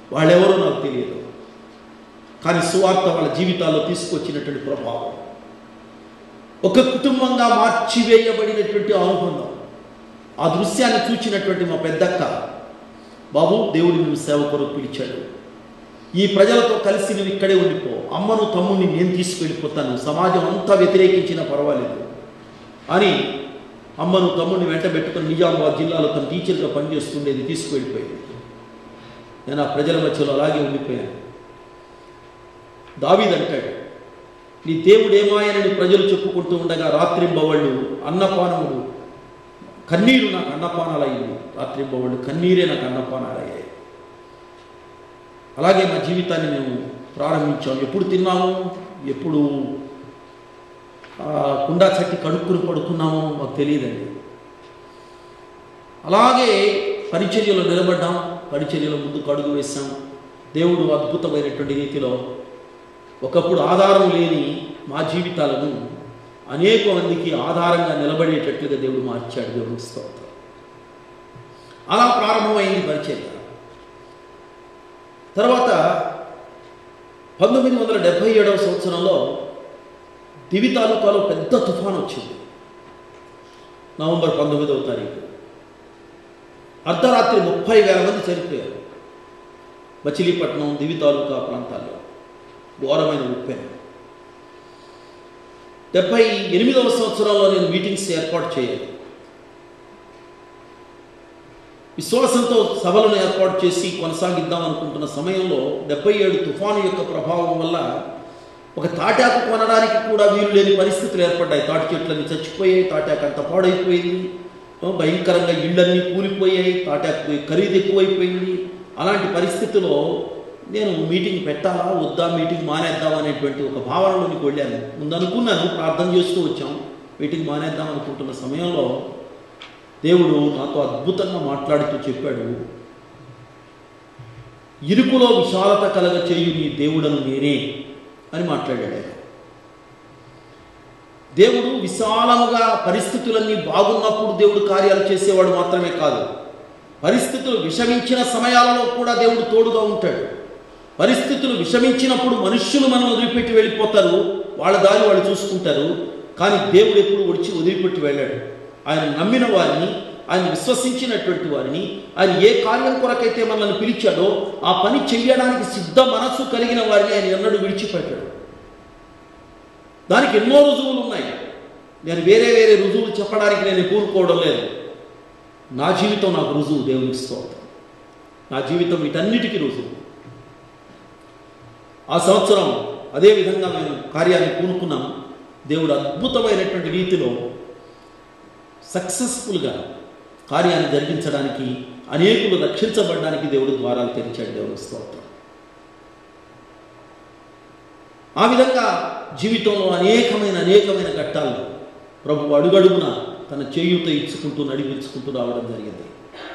వాళ్ళెవరో నాకు తెలియదు కానీ సువార్త వాళ్ళ జీవితాల్లో తీసుకొచ్చినటువంటి ప్రభావం ఒక కుటుంబంగా మార్చివేయబడినటువంటి అనుబంధం ఆ దృశ్యాన్ని చూచినటువంటి మా పెద్దక్క బాబు దేవుడు నిన్ను సేవ కొరకు పిలిచాడు ఈ ప్రజలతో కలిసి నువ్వు ఇక్కడే ఉండిపో అమ్మను తమ్ముడిని నేను తీసుకెళ్ళిపోతాను సమాజం అంతా వ్యతిరేకించినా పర్వాలేదు అని అమ్మను తమ్ముడిని వెంట పెట్టుకుని నిజామాబాద్ జిల్లాలో తన టీచర్గా పనిచేస్తుండేది తీసుకువెళ్ళిపోయింది నేను ఆ ప్రజల మధ్యలో అలాగే ఉండిపోయాను దావీదంటాడు నీ దేవుడేమాయనని ప్రజలు చెప్పుకుంటూ ఉండగా రాత్రింబవళ్ళు అన్నపానములు కన్నీరు నాకు అన్నపానాలయ్యింది రాత్రింబవళ్ళు కన్నీరే నాకు అన్నపానాలయ్యాయి అలాగే మా జీవితాన్ని మేము ప్రారంభించాం ఎప్పుడు తిన్నాము ఎప్పుడు ఆ, కుండా చట్టి కడుక్కుని పడుకున్నామో మాకు తెలియదండి అలాగే పరిచర్యలో నిలబడ్డాం పరిచర్యలో ముందుకు అడుగు వేశాం దేవుడు అద్భుతమైనటువంటి రీతిలో ఒకప్పుడు ఆధారం లేని మా జీవితాలను అనేక మందికి ఆధారంగా నిలబడేటట్లుగా దేవుడు మార్చాడు దేవుడు స్తోత్రం అలా ప్రారంభమైంది పరిచర్య తర్వాత పంతొమ్మిది వందల డెబ్భై ఏడవ సంవత్సరంలో దివి తాలూకాలో పెద్ద తుఫాన్ వచ్చింది నవంబర్ పంతొమ్మిదవ తారీఖు అర్ధరాత్రి ముప్పై వేల మంది చనిపోయారు మచిలీపట్నం దివి తాలూకా ప్రాంతాల్లో ఘోరమైన ఉప్పెన డెబ్బై ఎనిమిదవ సంవత్సరంలో నేను మీటింగ్స్ ఏర్పాటు చేయాలి విశ్వాసంతో సభలను ఏర్పాటు చేసి కొనసాగిద్దాం అనుకుంటున్న సమయంలో డెబ్బై ఏడు తుఫాను యొక్క ప్రభావం వల్ల ఒక తాటాకు కొనడానికి కూడా వీలు లేని పరిస్థితులు ఏర్పడ్డాయి తాటి చెట్లన్నీ చచ్చిపోయాయి తాటాకు అంత పాడైపోయింది ఆ, భయంకరంగా ఇళ్ళన్నీ కూలిపోయాయి తాటాకు ఖరీదు ఎక్కువైపోయింది అలాంటి పరిస్థితిలో నేను మీటింగ్ పెట్టాలా వద్దా మీటింగ్ మానేద్దాం అనేటువంటి ఒక భావనలోనికి వెళ్ళాను ముందు అనుకున్నాను ప్రార్థన చేస్తూ వచ్చాం మీటింగ్ మానేద్దాం అనుకుంటున్న సమయంలో దేవుడు నాతో అద్భుతంగా మాట్లాడుతూ చెప్పాడు ఇరుకులో విశాలత కలగ చేయు నీ దేవుడను నేనే అని మాట్లాడాడు ఆయన దేవుడు విశాలముగా పరిస్థితులన్నీ బాగున్నప్పుడు దేవుడు కార్యాలు చేసేవాడు మాత్రమే కాదు పరిస్థితులు విషమించిన సమయాలలో కూడా దేవుడు తోడుగా ఉంటాడు పరిస్థితులు విషమించినప్పుడు మనుష్యులు మనం వదిలిపెట్టి వెళ్ళిపోతారు వాళ్ళ దారి వాళ్ళు చూసుకుంటారు కానీ దేవుడు ఎప్పుడు వచ్చి వదిలిపెట్టి వెళ్ళాడు ఆయన నమ్మిన వారిని ఆయన విశ్వసించినటువంటి వారిని ఆయన ఏ కార్యం కొరకైతే మనల్ని పిలిచాడో ఆ పని చెయ్యడానికి సిద్ధ మనస్సు కలిగిన వారిని ఆయన ఎన్నడూ విడిచిపెట్టాడు దానికి ఎన్నో రుజువులు ఉన్నాయి నేను వేరే వేరే రుజువులు చెప్పడానికి నేను కూరుకోవడం లేదు నా జీవితం నాకు రుజువు దేవునికి స్తోత్రం నా జీవితం వీటన్నిటికీ రుజువు ఆ సంవత్సరం అదే విధంగా మేము కార్యాన్ని పూనుకున్నాం దేవుడు అద్భుతమైనటువంటి రీతిలో సక్సెస్ఫుల్గా కార్యాన్ని జరిగించడానికి అనేకులు రక్షించబడడానికి దేవుడు ద్వారాలు తెరిచాడు దేవుడు స్తోత్రం ఆ విధంగా జీవితంలో అనేకమైన అనేకమైన ఘట్టాల్లో ప్రభు అడుగడుగున తన చేయూత ఇచ్చుకుంటూ నడిపించుకుంటూ రావడం జరిగింది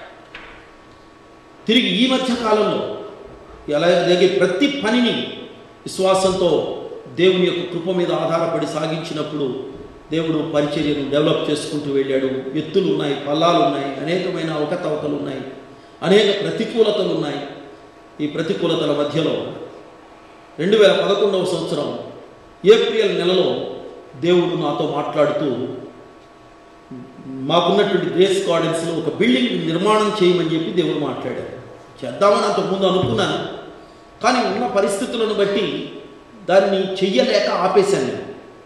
తిరిగి ఈ మధ్య కాలంలో అలాగే ప్రతి పనిని విశ్వాసంతో దేవుని యొక్క కృప మీద ఆధారపడి సాగించినప్పుడు దేవుడు పరిచర్యను డెవలప్ చేసుకుంటూ వెళ్ళాడు ఎత్తులు ఉన్నాయి పల్లాలు ఉన్నాయి అనేకమైన అవకతవకలు ఉన్నాయి అనేక ప్రతికూలతలు ఉన్నాయి ఈ ప్రతికూలతల మధ్యలో రెండు వేల పదకొండవ సంవత్సరం ఏప్రిల్ నెలలో దేవుడు నాతో మాట్లాడుతూ మాకున్నటువంటి గ్రేస్ గార్డెన్స్లో ఒక బిల్డింగ్ నిర్మాణం చేయమని చెప్పి దేవుడు మాట్లాడాడు చేద్దామని అంతకుముందు అనుకున్నాను కానీ ఉన్న పరిస్థితులను బట్టి దాన్ని చెయ్యలేక ఆపేశాను నేను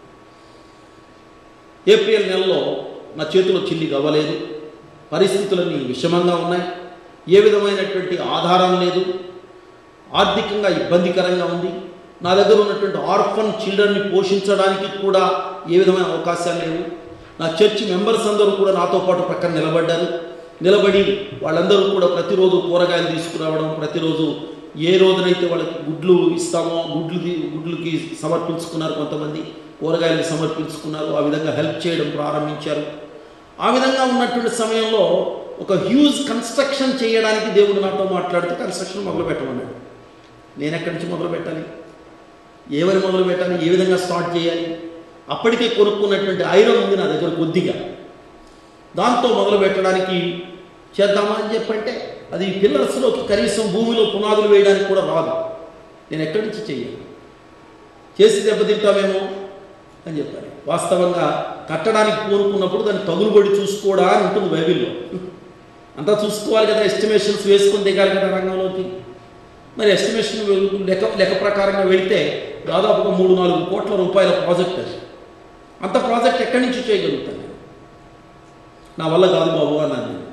ఏప్రిల్ నెలలో నా చేతిలో చిల్లి అవ్వలేదు పరిస్థితులన్నీ విషమంగా ఉన్నాయి ఏ విధమైనటువంటి ఆధారం లేదు ఆర్థికంగా ఇబ్బందికరంగా ఉంది నా దగ్గర ఉన్నటువంటి ఆర్ఫన్ చిల్డ్రన్ని పోషించడానికి కూడా ఏ విధమైన అవకాశాలు లేవు నా చర్చ్ మెంబర్స్ అందరూ కూడా నాతో పాటు పక్కన నిలబడ్డారు నిలబడి వాళ్ళందరూ కూడా ప్రతిరోజు కూరగాయలు తీసుకురావడం ప్రతిరోజు ఏ రోజునైతే వాళ్ళకి గుడ్లు ఇస్తామో గుడ్లు గుడ్లకి సమర్పించుకున్నారు కొంతమంది కూరగాయలు సమర్పించుకున్నారు ఆ విధంగా హెల్ప్ చేయడం ప్రారంభించారు ఆ విధంగా ఉన్నటువంటి సమయంలో ఒక హ్యూజ్ కన్స్ట్రక్షన్ చేయడానికి దేవుడు నాతో మాట్లాడుతూ కన్స్ట్రక్షన్ మొదలు పెట్టమన్నాడు నేను ఎక్కడి నుంచి మొదలు పెట్టాలి ఏమని మొదలు పెట్టాలి ఏ విధంగా స్టార్ట్ చేయాలి అప్పటికే కొనుక్కున్నటువంటి ఐరన్ ఉంది నా దగ్గర కొద్దిగా దాంతో మొదలు పెట్టడానికి చేద్దామా అని చెప్పంటే అది పిల్లర్స్లో కనీసం భూమిలో పునాదులు వేయడానికి కూడా రాదు నేను ఎక్కడి నుంచి చెయ్యాలి చేసి దెబ్బతింటామేమో అని చెప్పారు వాస్తవంగా కట్టడానికి కోరుకున్నప్పుడు దాన్ని తగులుబడి చూసుకోవడా అని ఉంటుంది బైబిల్లో అంతా చూసుకోవాలి కదా ఎస్టిమేషన్స్ వేసుకొని దిగాలి కదా రంగంలోకి మరి ఎస్టిమేషన్ లెక్క లెక్క ప్రకారంగా వెళితే దాదాపుగా మూడు నాలుగు కోట్ల రూపాయల ప్రాజెక్ట్ అది అంత ప్రాజెక్ట్ ఎక్కడి నుంచి చేయగలుగుతాను నేను? నా వల్ల కాదు బాబు అన్నాను నేను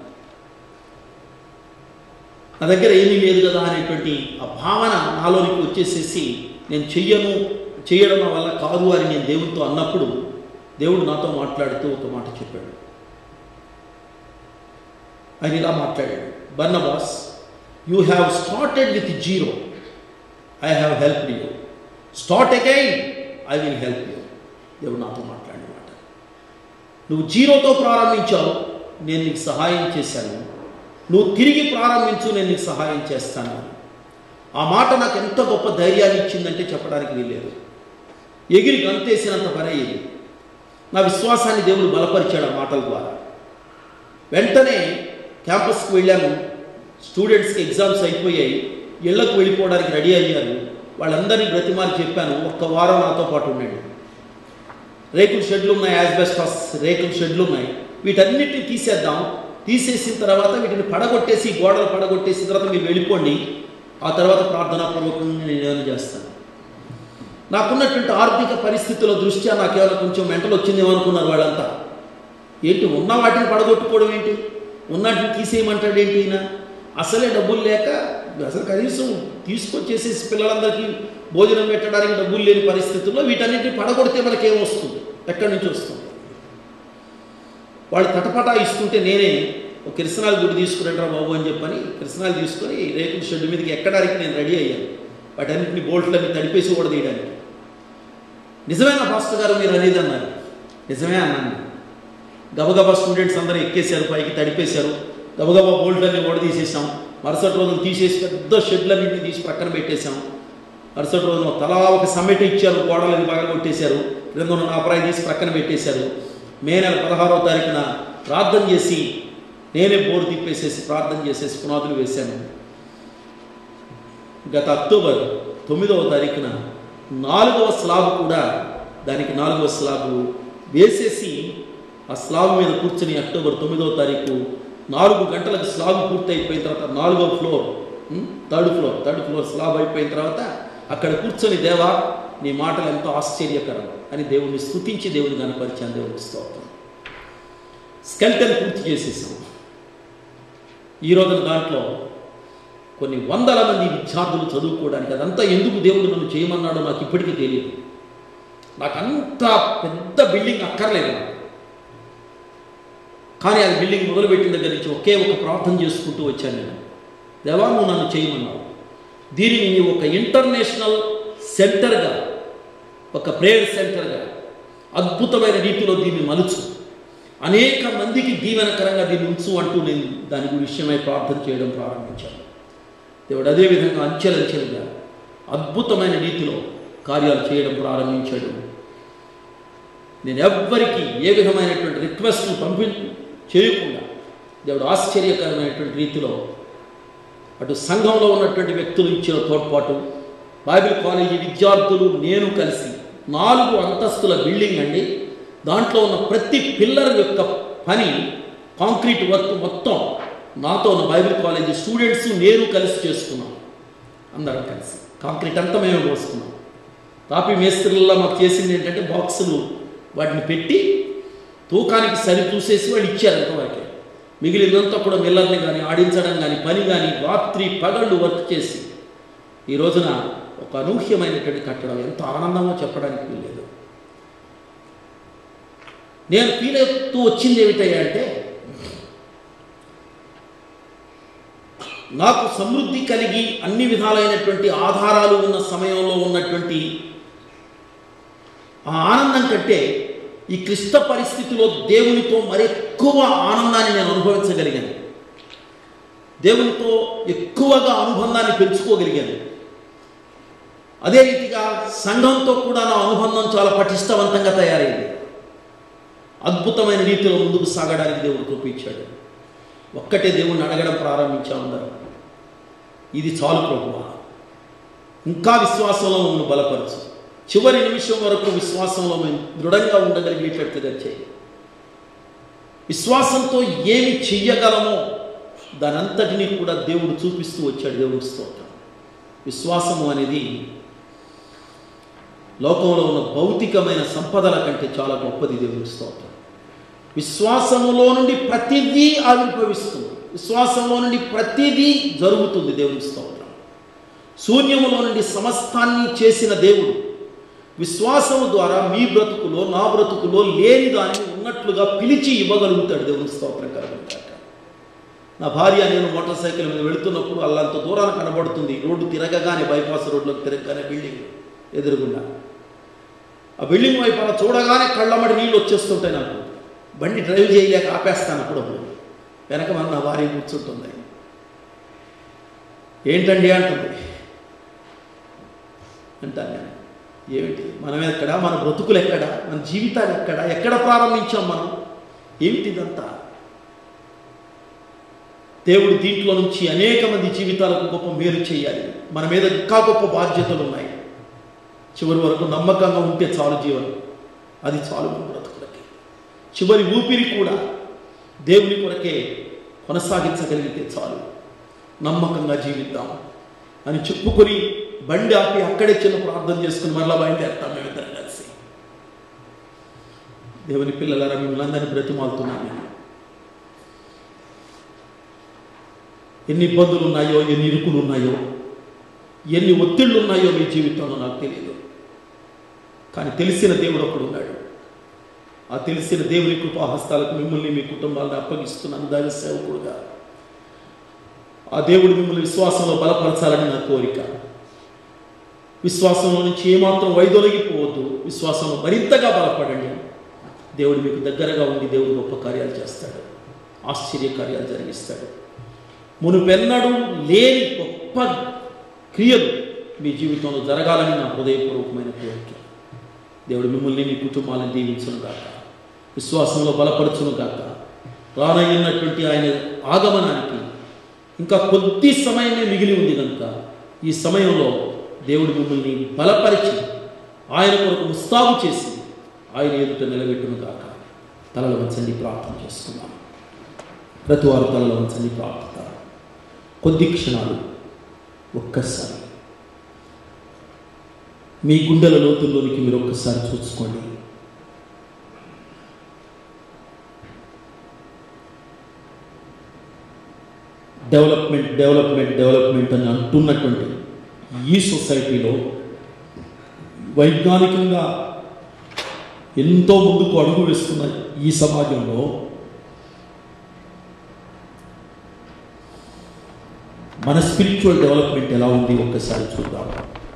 నా దగ్గర ఏమీ లేదు కదా అనేటువంటి ఆ భావన నాలోనికి వచ్చేసేసి నేను చెయ్యను చేయడం నా వల్ల కాదు అని నేను దేవుడితో అన్నప్పుడు దేవుడు నాతో మాట్లాడుతూ ఒక మాట చెప్పాడు ఆయన ఇలా మాట్లాడాడు Barnabas you have started with zero I have help you start again I will help you దేవుడు నాతో మాట్లాడిన మాట నువ్వు జీరోతో ప్రారంభించావు నేను నీకు సహాయం చేశాను నువ్వు తిరిగి ప్రారంభించు నేను నీకు సహాయం చేస్తాను ఆ మాట నాకు ఎంత గొప్ప ధైర్యాన్ని ఇచ్చిందంటే చెప్పడానికి వీల్లేదు ఎగిరి గంతేసినంత పని అయ్యింది నా విశ్వాసాన్ని దేవుడు బలపరిచాడు ఆ మాటల ద్వారా వెంటనే క్యాంపస్కి వెళ్ళాను స్టూడెంట్స్కి ఎగ్జామ్స్ అయిపోయాయి ఇళ్లకు వెళ్ళిపోవడానికి రెడీ అయ్యారు వాళ్ళందరినీ బ్రతిమాలి చెప్పాను ఒక్క వారం నాతో పాటు ఉండండి రేకుల షెడ్లు ఉన్నాయి యాజ్బెస్టాస్ రేకుల షెడ్లు ఉన్నాయి వీటన్నిటిని తీసేద్దాం తీసేసిన తర్వాత వీటిని పడగొట్టేసి గోడలు పడగొట్టేసిన తర్వాత మీరు వెళ్ళిపోండి ఆ తర్వాత ప్రార్థనాపూర్వకంగా నేను ఏమైనా చేస్తాను నాకున్నటువంటి ఆర్థిక పరిస్థితుల దృష్ట్యా నాకేమైనా కొంచెం మెంటలు వచ్చిందేమో అనుకున్నారు వాళ్ళంతా ఏంటి ఉన్న వాటిని పడగొట్టుకోవడం ఏంటి ఉన్నటిని తీసేయమంటాడు ఏంటి ఈయన అసలే డబ్బులు లేక అసలు కనీసం తీసుకొచ్చేసేసి పిల్లలందరికీ భోజనం పెట్టడానికి డబ్బులు లేని పరిస్థితుల్లో వీటన్నిటిని పడగొడితే మనకేం వస్తుంది ఎక్కడి నుంచి వస్తుంది వాళ్ళు తటపటా ఇస్తుంటే నేనే ఒక కిరసనాలు గుడి తీసుకురంటారా బాబు అని చెప్పని కిరసనాలు తీసుకొని రేకుల షెడ్ మీదకి ఎక్కడానికి నేను రెడీ అయ్యాను వాటన్నింటిని బోల్ట్లన్నీ తడిపేసి కూడా తీయడానికి నిజమేనా పాస్టర్ గారు మీరు అనేది అన్నారు నిజమే అన్నాను గబగబా స్టూడెంట్స్ అందరూ ఎక్కేశారు పైకి తడిపేశారు గబగబా బోల్ట్లన్నీ కూడా తీసేసాం మరుసటి రోజులు తీసేసి పెద్ద షెడ్లన్నింటినీ తీసి పక్కన పెట్టేశాం మరుసటి రోజున తలా ఒక సమ్మెట్ ఇచ్చారు గోడలని బాగా కొట్టేశారు క్రింద ఉన్న నాపరాయి తీసి పక్కన పెట్టేశారు మే నెల పదహారవ తారీఖున ప్రార్థన చేసి నేనే బోర్డు తిప్పేసేసి ప్రార్థన చేసేసి పునాదులు వేశాను గత అక్టోబర్ తొమ్మిదవ తారీఖున నాలుగవ స్లాబ్ కూడా దానికి నాలుగవ స్లాబ్ వేసేసి ఆ స్లాబ్ మీద కూర్చొని అక్టోబర్ తొమ్మిదవ తారీఖు నాలుగు గంటలకు స్లాబ్ పూర్తి అయిపోయిన తర్వాత నాలుగవ floor um, third floor third floor slab అయిపోయిన తర్వాత అక్కడ కూర్చొని దేవా నీ మాటలు ఎంతో ఆశ్చర్యకరం అని దేవుని స్తుతించి దేవుని కనపరిచాను దేవుని స్తోత్రం స్కెల్టన్ పూర్తి చేసేసాం ఈ రోజున దాంట్లో కొన్ని వందల మంది విద్యార్థులు చదువుకోవడానికి అదంతా ఎందుకు దేవుడు నన్ను చేయమన్నాడో నాకు ఇప్పటికీ తెలియదు నాకు అంత పెద్ద బిల్డింగ్ అక్కర్లేదు నాకు కానీ అది బిల్డింగ్ మొదలుపెట్టిన దగ్గర నుంచి ఒకే ఒక ప్రార్థన చేసుకుంటూ వచ్చాను నేను దేవా నువ్వు నన్ను చేయమన్నావు దీనిని నీవు ఒక ఇంటర్నేషనల్ సెంటర్గా ఒక ప్రేయర్ సెంటర్గా అద్భుతమైన రీతిలో దీన్ని మలుచు అనేక మందికి దీవెనకరంగా దీన్ని ఉంచు అంటూ నేను దాని విషయమై ప్రార్థన చేయడం ప్రారంభించాను దేవుడు అదేవిధంగా అంచెలంచెలుగా అద్భుతమైన రీతిలో కార్యాలు చేయడం ప్రారంభించాడు నేను ఎవ్వరికి ఏ విధమైనటువంటి రిక్వెస్ట్ పంపి చేయకుండా దేవుడు ఆశ్చర్యకరమైనటువంటి రీతిలో అటు సంఘంలో ఉన్నటువంటి వ్యక్తులు ఇచ్చిన తోడ్పాటు బైబిల్ కాలేజీ విద్యార్థులు నేను కలిసి నాలుగు అంతస్తుల బిల్డింగ్ అండి దాంట్లో ఉన్న ప్రతి పిల్లర్ యొక్క పని కాంక్రీట్ వర్క్ మొత్తం నాతో ఉన్న బైబిల్ కాలేజీ స్టూడెంట్స్ నేను కలిసి చేసుకున్నాం అందరం కలిసి కాంక్రీట్ అంతా మేమే పోసుకున్నాం తాపీ మేస్త్రులలో మాకు చేసింది ఏంటంటే బాక్సులు వాటిని పెట్టి తూకానికి సరి చూసేసి వాళ్ళు ఇచ్చారు అంతవరకే మిగిలినంతా కూడా మిల్లర్ని కానీ ఆడించడం కానీ పని కానీ రాత్రి పగళ్ళు వర్క్ చేసి ఈ రోజున ఒక అనూహ్యమైనటువంటి కట్టడం ఎంత ఆనందమో చెప్పడానికి వీల్లేదు నేను ఫీల్ అవుతూ వచ్చింది ఏమిటయ్యా అంటే నాకు సమృద్ధి కలిగి అన్ని విధాలైనటువంటి ఆధారాలు ఉన్న సమయంలో ఉన్నటువంటి ఆ ఆనందం కంటే ఈ క్లిష్ట పరిస్థితిలో దేవునితో మరెక్కువ ఆనందాన్ని నేను అనుభవించగలిగాను దేవునితో ఎక్కువగా అనుబంధాన్ని పెంచుకోగలిగాను అదే రీతిగా సంఘంతో కూడా నా అనుబంధం చాలా పటిష్టవంతంగా తయారైంది అద్భుతమైన రీతిలో ముందుకు సాగడానికి దేవుడు చూపించాడు ఒక్కటే దేవుణ్ణి అడగడం ప్రారంభించాం అందరం ఇది చాలు ప్రభువా ఇంకా విశ్వాసంలో ఉన్న బలపరచు చివరి నిమిషం వరకు విశ్వాసంలో మేము దృఢంగా ఉండగలిగేటట్లుగా చేయి విశ్వాసంతో ఏమి చెయ్యగలమో దానంతటినీ కూడా దేవుడు చూపిస్తూ వచ్చాడు దేవుడి స్తోత్రం విశ్వాసము అనేది లోకంలో ఉన్న భౌతికమైన సంపదల కంటే చాలా గొప్పది దేవుడి స్తోత్రం విశ్వాసములో నుండి ప్రతిదీ ఆవిర్భవిస్తుంది విశ్వాసంలో నుండి ప్రతిదీ జరుగుతుంది దేవుని స్తోత్రం శూన్యములో నుండి సమస్తాన్ని చేసిన దేవుడు విశ్వాసము ద్వారా మీ బ్రతుకులో నా బ్రతుకులో లేని దానిని ఉన్నట్లుగా పిలిచి ఇవ్వగలుగుతాడు దేవుని స్తోత్రం కలుగుతాక నా భార్య నేను మోటార్ సైకిల్ మీద వెళుతున్నప్పుడు అల్లంత దూరాన కనబడుతుంది రోడ్డు తిరగగానే బైపాస్ రోడ్లోకి తిరగగానే బిల్డింగ్ ఎదురుగుండా ఆ బిల్డింగ్ వైపు అలా చూడగానే కళ్ళమ్మడి నీళ్ళు వచ్చేస్తుంటాయి నాకు బండి డ్రైవ్ చేయలేక ఆపేస్తాను అప్పుడప్పుడు వెనక మన నా భార్య కూర్చుంటుంది ఏంటండి అంటుంది అంటాను నేను ఏమిటి మనం ఎక్కడ మన బ్రతుకులు ఎక్కడ మన జీవితాలు ఎక్కడ ఎక్కడ ప్రారంభించాం మనం ఏమిటి ఇదంతా దేవుడు దీంట్లో నుంచి అనేక మంది జీవితాలకు గొప్ప మేలు చేయాలి మన మీద ఇంకా గొప్ప బాధ్యతలు ఉన్నాయి చివరి వరకు నమ్మకంగా ఉంటే చాలు జీవనం అది చాలు మన బ్రతుకులకి చివరి ఊపిరి కూడా దేవుని కొరకే కొనసాగించగలిగితే చాలు నమ్మకంగా జీవిద్దాం అని చెప్పుకొని బండి ఆపి అక్కడే చిన్న ప్రార్థన చేసుకుని మరలా బయలుదేరుతాం మేమిద్దరం కలిసి దేవుని పిల్లలారా మిమ్మల్ని అందరినీ బ్రతిమాలుతున్నాను నేను ఎన్ని ఇబ్బందులు ఉన్నాయో ఎన్ని ఇరుకులు ఉన్నాయో ఎన్ని ఒత్తిళ్ళు ఉన్నాయో మీ జీవితంలో నాకు తెలియదు కానీ తెలిసిన దేవుడు ఒకడు ఉన్నాడు ఆ తెలిసిన దేవుని కృపాహస్తాలకు మిమ్మల్ని మీ కుటుంబాలను అప్పగిస్తున్నాను దైవ సేవకుడుగా ఆ దేవుడు మిమ్మల్ని విశ్వాసంలో బలపరచాలని నా కోరిక విశ్వాసంలో నుంచి ఏమాత్రం వైదొలగిపోవద్దు విశ్వాసంలో మరింతగా బలపడండి దేవుడు మీకు దగ్గరగా ఉండి దేవుడు గొప్ప కార్యాలు చేస్తాడు ఆశ్చర్య కార్యాలు జరిగిస్తాడు మునుపెన్నడూ లేని గొప్ప క్రియలు మీ జీవితంలో జరగాలని నా హృదయపూర్వకమైన కోరిక దేవుడు మిమ్మల్ని మీ కుటుంబాలను దీవించును గాక విశ్వాసంలో బలపరచును గాక రానయ్యున్నటువంటి ఆయన ఆగమనానికి ఇంకా కొద్ది సమయమే మిగిలి ఉంది కనుక ఈ సమయంలో దేవుడు మిమ్మల్ని బలపరిచి ఆయన కొరకు ముస్తాబు చేసి ఆయన ఎదుట నిలబెట్టును గాక తలలు వంచండి ప్రార్థన చేసుకున్నాను ప్రతి వారు తలలు వంచండి ప్రార్థన కొద్ది క్షణాలు ఒక్కసారి మీ గుండెల లోతుల్లోనికి మీరు ఒక్కసారి చూసుకోండి డెవలప్మెంట్ డెవలప్మెంట్ డెవలప్మెంట్ అని అంటున్నటువంటి ఈ సొసైటీలో వైజ్ఞానికంగా ఎంతో ముందుకు అడుగు వేస్తున్న ఈ సమాజంలో మన స్పిరిచువల్ డెవలప్మెంట్ ఎలా ఉంది ఒక్కసారి చూద్దాం